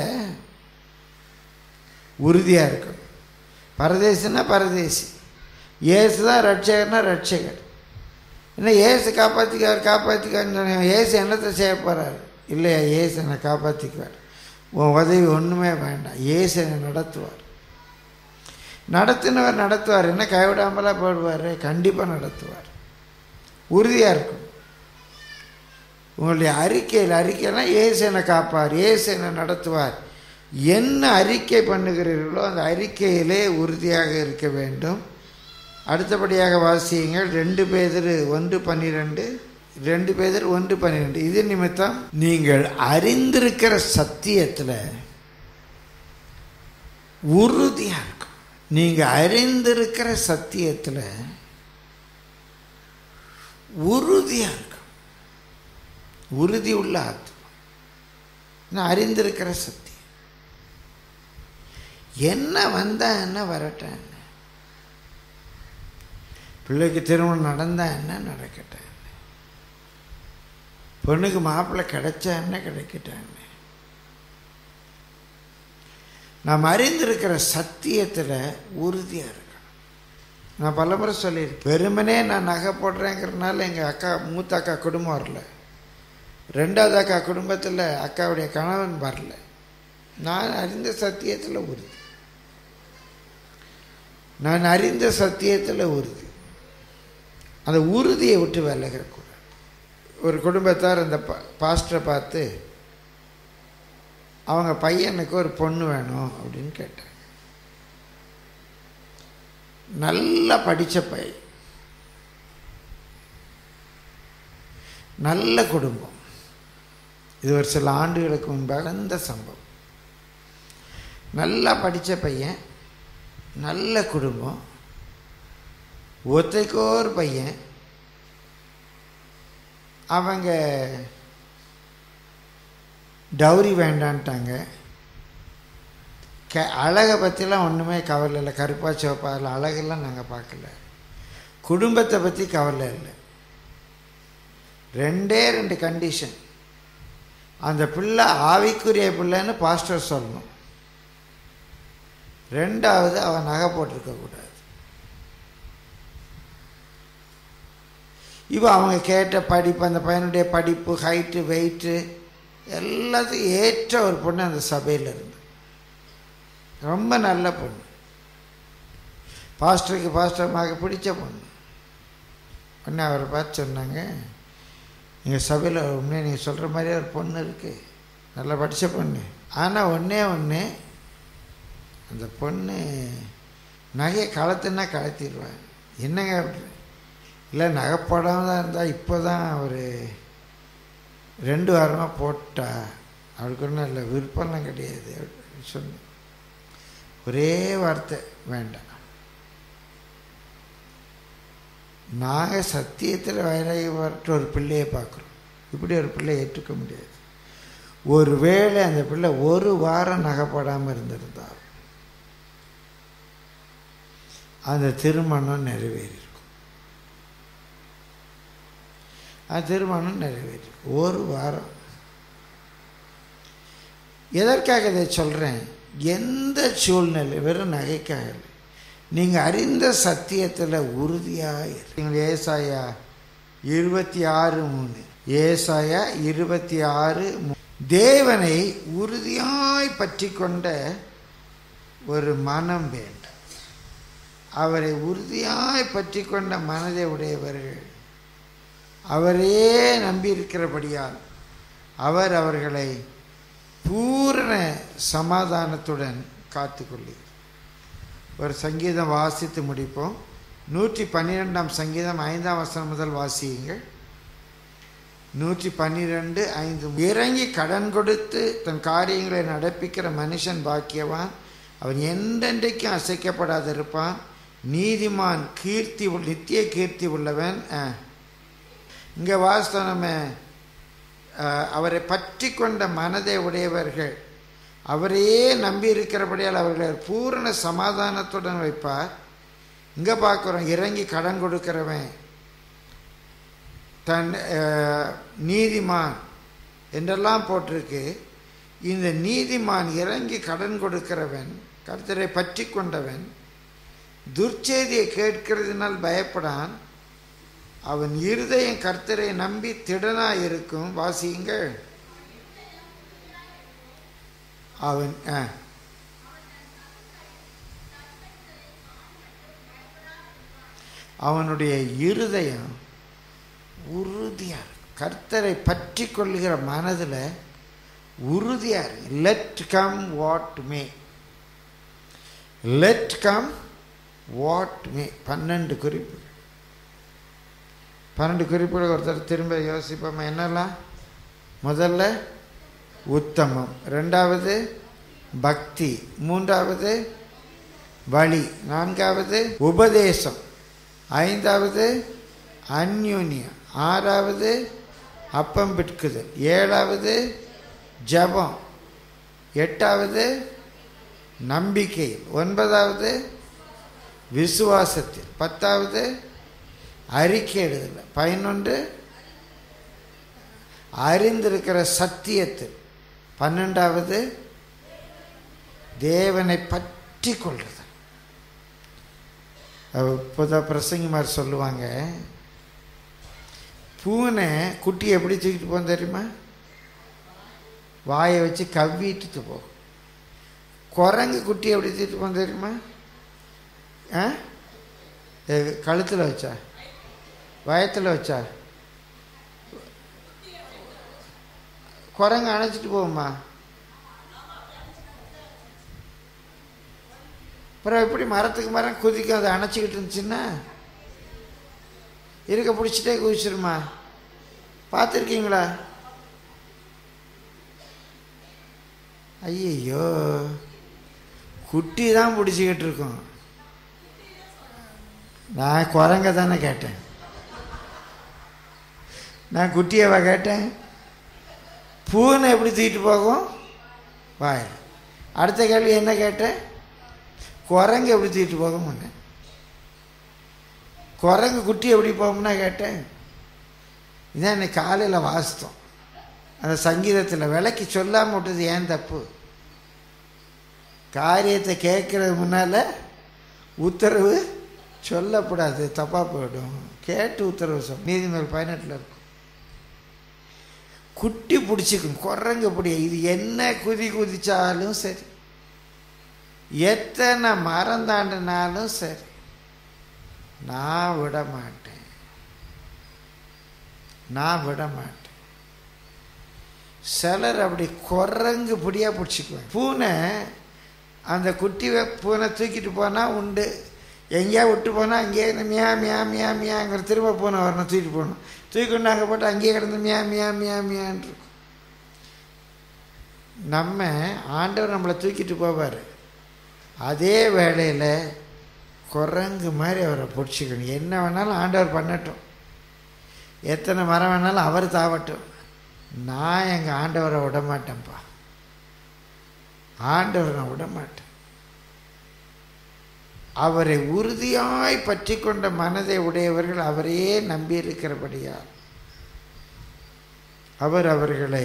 உறுதியாக இருக்கணும் பரதேசினா பரதேசி ஏசு தான் ரட்சகர்னா ரட்சகர் என்ன ஏசு காப்பாற்றிக்கார் காப்பாற்றிக்காருன்னு சொன்னேன் ஏசு என்னத்தை செய்ய போகிறார் இல்லையா ஏசு என்னை காப்பாற்றிக்குவார் உன் உதவி ஒன்றுமே வேண்டாம் ஏசு என்னை நடத்துவார் நடத்தினவர் நடத்துவார் என்ன கைவிடாமலாம் போடுவார் கண்டிப்பாக நடத்துவார் உறுதியாக இருக்கும் உங்களுடைய அறிக்கையில் அறிக்கையெல்லாம் ஏசு என்னை காப்பார் ஏசு என்னை நடத்துவார் என்ன அறிக்கை பண்ணுகிறீர்களோ அந்த அறிக்கையிலே உறுதியாக இருக்க வேண்டும் அடுத்தபடியாக வாசியுங்கள் ரெண்டு பேதர் ஒன்று பன்னிரெண்டு ரெண்டு பேதர் ஒன்று பன்னிரெண்டு இது நிமித்தம் நீங்கள் அறிந்திருக்கிற சத்தியத்தில் உறுதியாக இருக்கும் நீங்கள் அறிந்திருக்கிற சத்தியத்தில் உறுதியாக இருக்கும் உறுதி உள்ள ஆத்மா நான் அறிந்திருக்கிற சத்தியம் என்ன வந்தா என்ன வரட்டும் என்ன பிள்ளைக்கு திருமணம் நடந்தா என்ன நடக்கட்டும் என்ன பொண்ணுக்கு மாப்பிள்ளை கிடைச்சா என்ன கிடைக்கட்டும் என்ன நாம் அறிந்திருக்கிற சத்தியத்தில் உறுதியாக இருக்கணும் நான் பலமுறை சொல்லியிருக்கேன் வெறுமனே நான் நகை போடுறேங்கிறதுனால எங்கள் அக்கா மூத்த அக்கா குடும்பம் வரல ரெண்டாவது அக்கா குடும்பத்தில் அக்காவுடைய கணவன் வரல நான் அறிந்த சத்தியத்தில் உறுதி நான் அறிந்த சத்தியத்தில் உறுதி அந்த உறுதியை விட்டு விலகக்கூடாது ஒரு குடும்பத்தார் அந்த பா பாஸ்டரை பார்த்து அவங்க பையனுக்கு ஒரு பொண்ணு வேணும் அப்படின்னு கேட்டாங்க நல்லா படித்த பையன் நல்ல குடும்பம் இது ஒரு சில ஆண்டுகளுக்கு முன்பாக இந்த சம்பவம் நல்லா படித்த பையன் நல்ல குடும்பம் ஒத்தைக்கோர் பையன் அவங்க டவுரி வேண்டான்ட்டாங்க க அழகை பற்றிலாம் ஒன்றுமே கவலை இல்லை கருப்பா சிவப்பா அதில் அழகெல்லாம் நாங்கள் பார்க்கல குடும்பத்தை பற்றி கவலை இல்லை ரெண்டே ரெண்டு கண்டிஷன் அந்த பிள்ளை ஆவிக்குரிய பிள்ளைன்னு பாஸ்டர் சொல்லணும் ரெண்டாவது அவன் நகை போட்டிருக்கக்கூடாது இப்போ அவங்க கேட்ட படிப்பு அந்த பையனுடைய படிப்பு ஹைட்டு வெயிட்டு எல்லாத்தையும் ஏற்ற ஒரு பொண்ணு அந்த சபையில் இருந்து ரொம்ப நல்ல பொண்ணு பாஸ்டருக்கு பாஸ்டர்மாக பிடிச்ச பொண்ணு உடனே அவரை பார்த்து சொன்னாங்க எங்கள் சபையில் உடனே நீங்கள் சொல்கிற மாதிரியே ஒரு பொண்ணு இருக்குது நல்லா படித்த பொண்ணு ஆனால் ஒன்றே ஒன்று அந்த பொண்ணு நகையை கலத்துன்னா கலத்திடுவேன் என்னங்க அப்படி இல்லை நகைப்படாமல் தான் இருந்தால் இப்போ தான் ஒரு ரெண்டு வாரமாக போட்டா அவளுக்கு ஒன்றும் இல்லை விருப்பம்லாம் கிடையாது அப்படின்னு சொன்னேன் ஒரே வார்த்தை வேண்டாம் நாங்கள் சத்தியத்தில் வயலாகி வரட்டு ஒரு பிள்ளையை பார்க்குறோம் இப்படி ஒரு பிள்ளையை ஏற்றுக்க முடியாது ஒரு வேளை அந்த பிள்ளை ஒரு வாரம் நகைப்படாமல் இருந்திருந்தால் அந்த திருமணம் நிறைவேறியிருக்கும் அந்த திருமணம் நிறைவேறியிருக்கும் ஒரு வாரம் எதற்காக இதை சொல்கிறேன் எந்த சூழ்நிலை வெறும் நகைக்காக இல்லை நீங்கள் அறிந்த சத்தியத்தில் உறுதியாக நீங்கள் ஏசாயா இருபத்தி ஆறு மூணு ஏசாயா இருபத்தி ஆறு தேவனை உறுதியாய் பற்றி கொண்ட ஒரு மனம் வேண்டும் அவரை உறுதியாய் பற்றி கொண்ட மனதை உடையவர்கள் அவரே நம்பியிருக்கிறபடியால் அவர் அவர்களை பூரண சமாதானத்துடன் காத்துக்கொள்ளுகிறார் ஒரு சங்கீதம் வாசித்து முடிப்போம் நூற்றி பன்னிரெண்டாம் சங்கீதம் ஐந்தாம் வசனம் முதல் வாசியுங்கள் நூற்றி பன்னிரெண்டு ஐந்து இறங்கி கடன் கொடுத்து தன் காரியங்களை நடப்பிக்கிற மனுஷன் பாக்கியவான் அவன் என்றென்றைக்கும் அசைக்கப்படாதிருப்பான் நீதிமான் கீர்த்தி உள் நித்திய கீர்த்தி உள்ளவன் இங்கே வாஸ்தவம் நம்ம அவரை பற்றி கொண்ட மனதை உடையவர்கள் அவரையே நம்பி இருக்கிறபடியால் அவர்களை பூரண சமாதானத்துடன் வைப்பார் இங்கே பார்க்குறோம் இறங்கி கடன் கொடுக்கிறவன் தன் நீதிமான் என்றெல்லாம் போட்டிருக்கு இந்த நீதிமான் இறங்கி கடன் கொடுக்கிறவன் கர்த்தரை பற்றி கொண்டவன் துர்ச்செய்தியை கேட்கிறதுனால் பயப்படான் அவன் இருதயம் கர்த்தரை நம்பி திடனா இருக்கும் வாசியுங்கள் அவன் அவனுடைய இருதயம் உறுதியாக கர்த்தரை பற்றி கொள்ளுகிற மனதில் உறுதியாக இருக்கு let come what may let come what may பன்னெண்டு குறிப்பு பன்னெண்டு குறிப்புகள் ஒருத்தர் திரும்ப யோசிப்போம் என்னெல்லாம் முதல்ல உத்தமம் ரெண்டாவது பக்தி மூன்றாவது வழி நான்காவது உபதேசம் ஐந்தாவது அந்யூன்யம் ஆறாவது அப்பம் பிற்குதல் ஏழாவது ஜபம் எட்டாவது நம்பிக்கை ஒன்பதாவது விசுவாசத்தில் பத்தாவது அறிக்கை எழுதல் பதினொன்று அறிந்திருக்கிற சத்தியத்தில் பன்னெண்டாவது தேவனை பற்றி கொள்றது புத பிரசங்கிமார் சொல்லுவாங்க பூனை குட்டி எப்படி தூக்கிட்டு போகும் தெரியுமா வாயை வச்சு கவ்விட்டு போகும் குரங்கு குட்டி எப்படி தூக்கிட்டு போகும் தெரியுமா ஆ கழுத்தில் வச்சா வயத்தில் வச்சா குரங்கு அணைச்சிட்டு போகுமா அப்புறம் எப்படி மரத்துக்கு மரம் குதிக்கும் அதை அணைச்சிக்கிட்டு இருந்துச்சுன்னா இருக்க பிடிச்சிட்டே குதிச்சிருமா பார்த்துருக்கீங்களா ஐயையோ குட்டி தான் பிடிச்சிக்கிட்டு இருக்கோம் நான் குரங்க தானே கேட்டேன் நான் குட்டியவா கேட்டேன் பூனை எப்படி தூக்கிட்டு போகும் வாயில் அடுத்த கேள்வி என்ன கேட்டேன் குரங்கு எப்படி தூக்கிட்டு போக முன்னேன் குரங்கு குட்டி எப்படி போகும்னா கேட்டேன் இதான் இன்னைக்கு காலையில் வாசித்தோம் அந்த சங்கீதத்தில் விலைக்கு சொல்லாமல் விட்டது ஏன் தப்பு காரியத்தை கேட்கறது முன்னால் உத்தரவு சொல்லக்கூடாது தப்பாக போயிடும் கேட்டு உத்தரவு சொல் நீதிமன்ற பதினெட்டில் இருக்கும் குட்டி பிடிச்சிக்கும் குரங்கு பிடி இது என்ன குதி குதிச்சாலும் சரி எத்தனை மரம் தாண்டினாலும் சரி நான் விட மாட்டேன் நான் விட மாட்டேன் சிலர் அப்படி குரங்கு பிடியாக பிடிச்சிக்குவேன் பூனை அந்த குட்டி பூனை தூக்கிட்டு போனால் உண்டு எங்கேயா விட்டு போனால் அங்கேயே இந்த மியா மியா மியா மியாங்கிற திரும்ப பூனை வரணும் தூக்கிட்டு போகணும் தூக்கி கொண்டு அங்கே போட்டு அங்கேயே கிடந்து மியா மியா மியா மியான் இருக்கும் நம்ம ஆண்டவர் நம்மளை தூக்கிட்டு போவார் அதே வேளையில் குரங்கு மாதிரி அவரை பிடிச்சிக்கணும் என்ன வேணாலும் ஆண்டவர் பண்ணட்டும் எத்தனை மரம் வேணாலும் அவர் தாவட்டும் நான் எங்கள் ஆண்டவரை விட மாட்டேன்ப்பா ஆண்டவரை நான் விட மாட்டேன் அவரை உறுதியாய் பற்றி கொண்ட மனதை உடையவர்கள் அவரையே நம்பியிருக்கிறபடியால் அவர் அவர்களை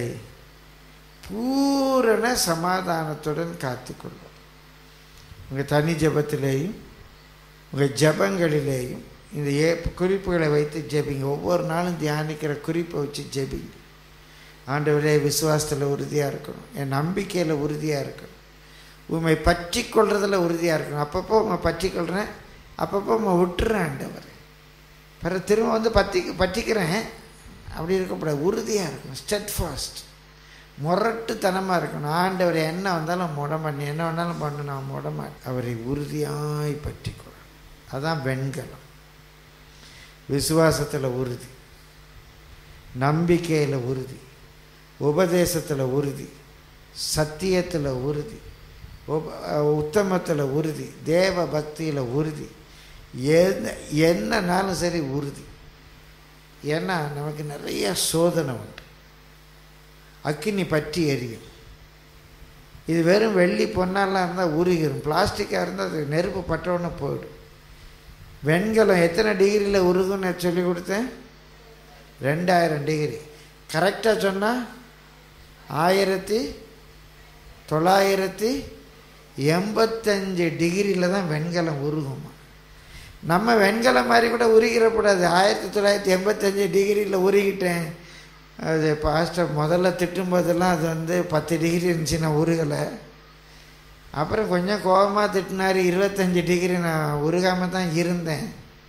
பூரண சமாதானத்துடன் காத்துக்கொள்வார் உங்கள் தனி ஜபத்திலேயும் உங்கள் ஜபங்களிலேயும் இந்த ஏ குறிப்புகளை வைத்து ஜெபிங்க ஒவ்வொரு நாளும் தியானிக்கிற குறிப்பை வச்சு ஜெபிங்க ஆண்டவரே விசுவாசத்தில் உறுதியாக இருக்கணும் என் நம்பிக்கையில் உறுதியாக இருக்கணும் உண்மை பற்றி கொள்றதில் உறுதியாக இருக்கணும் அப்பப்போ உண்மை பற்றி கொள்கிறேன் அப்பப்போ உண்மை விட்டுறேன் ஆண்டவர் பிறகு திரும்ப வந்து பற்றி பற்றிக்கிறேன் அப்படி இருக்கக்கூடாது உறுதியாக இருக்கணும் ஸ்டெட் ஃபாஸ்ட் முரட்டுத்தனமாக இருக்கணும் ஆண்டவர் என்ன வந்தாலும் முட பண்ணி என்ன வேணாலும் பண்ணு நான் முட மாட்டேன் அவரை உறுதியாய் பற்றிக்கொள்ள அதான் வெண்கலம் விசுவாசத்தில் உறுதி நம்பிக்கையில் உறுதி உபதேசத்தில் உறுதி சத்தியத்தில் உறுதி உப உத்தமத்தில் உறுதி தேவ பக்தியில் உறுதி என்ன என்னன்னாலும் சரி உறுதி ஏன்னா நமக்கு நிறைய சோதனை உண்டு அக்கினி பற்றி எரியும் இது வெறும் வெள்ளி பொண்ணாலாம் இருந்தால் உருகிடும் பிளாஸ்டிக்காக இருந்தால் அது நெருப்பு பட்டவுடனே போயிடும் வெண்கலம் எத்தனை டிகிரியில் உருகுன்னு சொல்லி கொடுத்தேன் ரெண்டாயிரம் டிகிரி கரெக்டாக சொன்னால் ஆயிரத்தி தொள்ளாயிரத்தி எண்பத்தஞ்சு டிகிரியில் தான் வெண்கலம் உருகுமா நம்ம வெண்கலம் மாதிரி கூட உருகிடக்கூடாது ஆயிரத்தி தொள்ளாயிரத்தி எண்பத்தஞ்சு டிகிரியில் உருகிட்டேன் அது பாஸ்டர் முதல்ல திட்டும்போதெல்லாம் அது வந்து பத்து டிகிரி இருந்துச்சு நான் உருகலை அப்புறம் கொஞ்சம் கோபமாக திட்டினார் இருபத்தஞ்சி டிகிரி நான் உருகாமல் தான் இருந்தேன்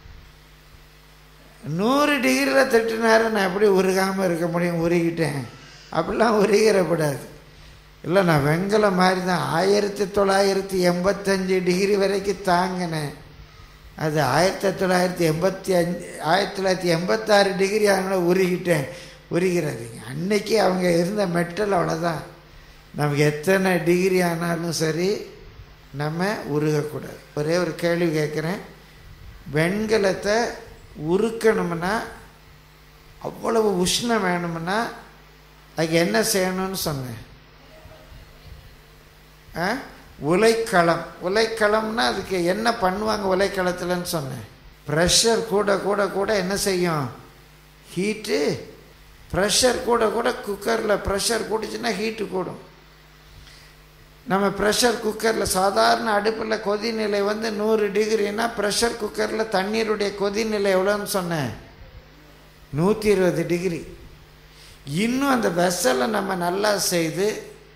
நூறு டிகிரியில் திட்டினாரு நான் எப்படி உருகாமல் இருக்க முடியும் உருகிட்டேன் அப்படிலாம் உருகிடக்கூடாது இல்லை நான் வெங்கலம் மாதிரி தான் ஆயிரத்தி தொள்ளாயிரத்தி எண்பத்தஞ்சு டிகிரி வரைக்கும் தாங்கினேன் அது ஆயிரத்தி தொள்ளாயிரத்தி எண்பத்தி அஞ்சு ஆயிரத்தி தொள்ளாயிரத்தி எண்பத்தாறு டிகிரி அதனால உருகிட்டேன் உருகிறதுங்க அன்னைக்கு அவங்க இருந்த மெட்டல் அவ்வளோதான் நமக்கு எத்தனை டிகிரி ஆனாலும் சரி நம்ம உருகக்கூடாது ஒரே ஒரு கேள்வி கேட்குறேன் வெண்கலத்தை உருக்கணும்னா அவ்வளவு உஷ்ணம் வேணும்னா அதுக்கு என்ன செய்யணும்னு சொன்னேன் ஆ உலைக்களம் உலைக்களம்னா அதுக்கு என்ன பண்ணுவாங்க உலைக்களத்துலன்னு சொன்னேன் ப்ரெஷர் கூட கூட கூட என்ன செய்யும் ஹீட்டு ப்ரெஷர் கூட கூட குக்கரில் ப்ரெஷர் கூடிச்சுன்னா ஹீட்டு கூடும் நம்ம ப்ரெஷர் குக்கரில் சாதாரண அடுப்பில் கொதிநிலை வந்து நூறு டிகிரினா ப்ரெஷர் குக்கரில் தண்ணீருடைய கொதிநிலை எவ்வளோன்னு சொன்னேன் நூற்றி இருபது டிகிரி இன்னும் அந்த வெசலை நம்ம நல்லா செய்து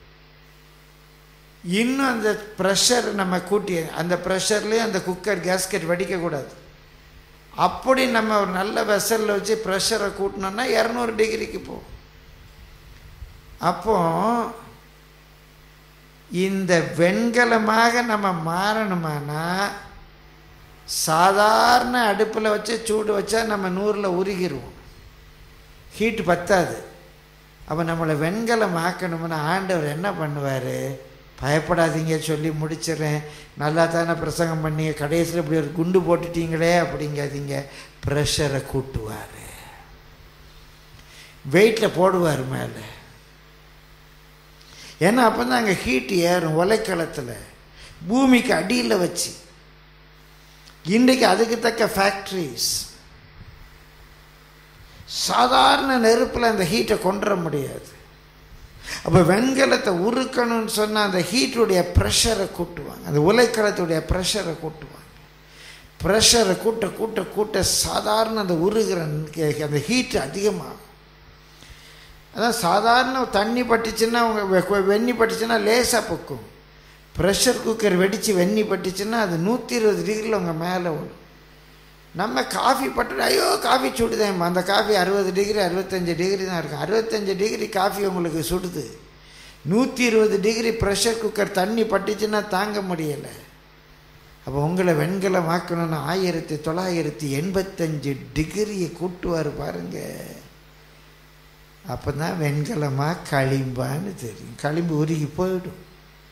இன்னும் அந்த ப்ரெஷர் நம்ம கூட்டி அந்த ப்ரெஷர்லேயும் அந்த குக்கர் கேஸ்கெட் வெடிக்கக்கூடாது அப்படி நம்ம ஒரு நல்ல வெசலில் வச்சு ப்ரெஷரை கூட்டினோம்னா இரநூறு டிகிரிக்கு போகும் அப்போ இந்த வெண்கலமாக நம்ம மாறணுமானா சாதாரண அடுப்பில் வச்சு சூடு வச்சா நம்ம நூறில் உருகிடுவோம் ஹீட் பத்தாது அப்போ நம்மளை வெண்கலம் ஆக்கணும்னா ஆண்டவர் என்ன பண்ணுவார் பயப்படாதீங்க சொல்லி முடிச்சிடுறேன் நல்லா தானே பிரசங்கம் பண்ணி கடைசியில் இப்படி ஒரு குண்டு போட்டுட்டீங்களே அப்படிங்காதீங்க ப்ரெஷரை கூட்டுவார் வெயிட்டில் போடுவார் மேலே ஏன்னா அப்போ தான் அங்கே ஹீட் ஏறும் ஒலைக்களத்தில் பூமிக்கு அடியில் வச்சு இன்றைக்கு அதுக்கு தக்க ஃபேக்ட்ரிஸ் சாதாரண நெருப்பில் அந்த ஹீட்டை கொண்டுற முடியாது அப்போ வெண்கலத்தை உருக்கணும்னு சொன்னால் அந்த ஹீட்டுடைய ப்ரெஷரை கூட்டுவாங்க அந்த உலைக்களத்துடைய ப்ரெஷரை கூட்டுவாங்க ப்ரெஷரை கூட்ட கூட்ட கூட்ட சாதாரண அந்த உருகிற அந்த ஹீட்டு அதிகமாகும் அதான் சாதாரண தண்ணி பட்டுச்சுன்னா அவங்க வெந்நி பட்டுச்சுன்னா லேசாக பொக்கும் ப்ரெஷர் குக்கர் வெடித்து வெந்நி பட்டுச்சுன்னா அது நூற்றி இருபது டிகிரியில் உங்கள் மேலே விடும் நம்ம காஃபி பட்டு ஐயோ காஃபி சுடுதேம்மா அந்த காஃபி அறுபது டிகிரி அறுபத்தஞ்சு டிகிரி தான் இருக்கும் அறுபத்தஞ்சு டிகிரி காஃபி உங்களுக்கு சுடுது நூற்றி இருபது டிகிரி ப்ரெஷர் குக்கர் தண்ணி பட்டுச்சுன்னா தாங்க முடியலை அப்போ உங்களை வெண்கலம் ஆக்கணும்னு ஆயிரத்தி தொள்ளாயிரத்தி எண்பத்தஞ்சு டிகிரியை கூட்டுவார் பாருங்க அப்போ தான் வெண்கலமாக களிம்பான்னு தெரியும் களிம்பு உருகி போயிடும்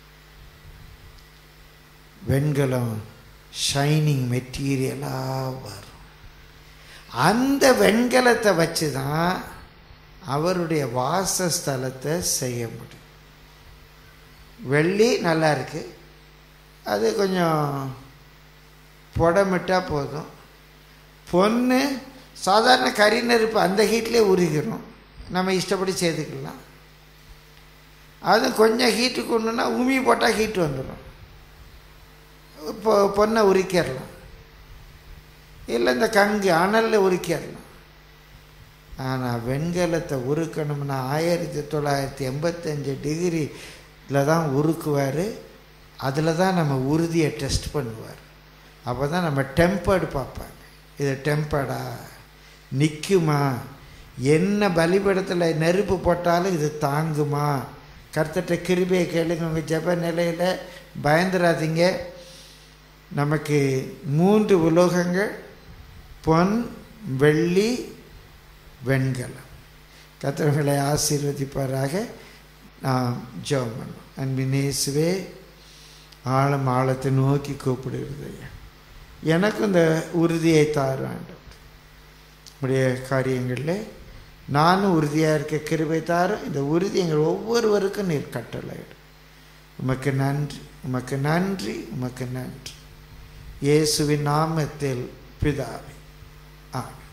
வெண்கலம் ஷைனிங் மெட்டீரியலாக வரும் அந்த வெண்கலத்தை வச்சு தான் அவருடைய வாசஸ்தலத்தை செய்ய முடியும் வெள்ளி நல்லா இருக்கு அது கொஞ்சம் புடமிட்டா போதும் பொண்ணு சாதாரண கறி நெருப்பு அந்த ஹீட்லேயே உருகிடும் நம்ம இஷ்டப்படி செய்துக்கலாம் அது கொஞ்சம் ஹீட்டு கொண்டுனா உமி போட்டால் ஹீட் வந்துடும் இப்போ பொண்ணை உரிக்கிடலாம் இல்லை இந்த கங்கு அனலில் உரிக்கிடலாம் ஆனால் வெண்கலத்தை உருக்கணும்னா ஆயிரத்தி தொள்ளாயிரத்தி எண்பத்தஞ்சு டிகிரியில் தான் உருக்குவார் அதில் தான் நம்ம உறுதியை டெஸ்ட் பண்ணுவார் அப்போ தான் நம்ம டெம்பர்டு பார்ப்பாங்க இது டெம்பர்டா நிற்குமா என்ன பலிபடத்தில் நெருப்பு போட்டாலும் இது தாங்குமா கர்த்தட்ட கிருபையை கேளுங்க உங்கள் ஜப நிலையில் பயந்துடாதீங்க நமக்கு மூன்று உலோகங்கள் பொன் வெள்ளி வெண்கலம் கத்திரங்களை ஆசீர்வதிப்பாராக நாம் ஜெபம் பண்ணோம் அன்பினேசுவே ஆழம் ஆழத்தை நோக்கி கூப்பிடுகிறது எனக்கும் இந்த உறுதியை தார் வேண்டும் உடைய காரியங்களில் நானும் உறுதியாக இருக்க கிருபை தாரும் இந்த உறுதி எங்கள் ஒவ்வொருவருக்கும் நீர் கட்டளையிடும் உமக்கு நன்றி உமக்கு நன்றி உமக்கு நன்றி இயேசுவின் நாமத்தில் பிதாவே ஆமென்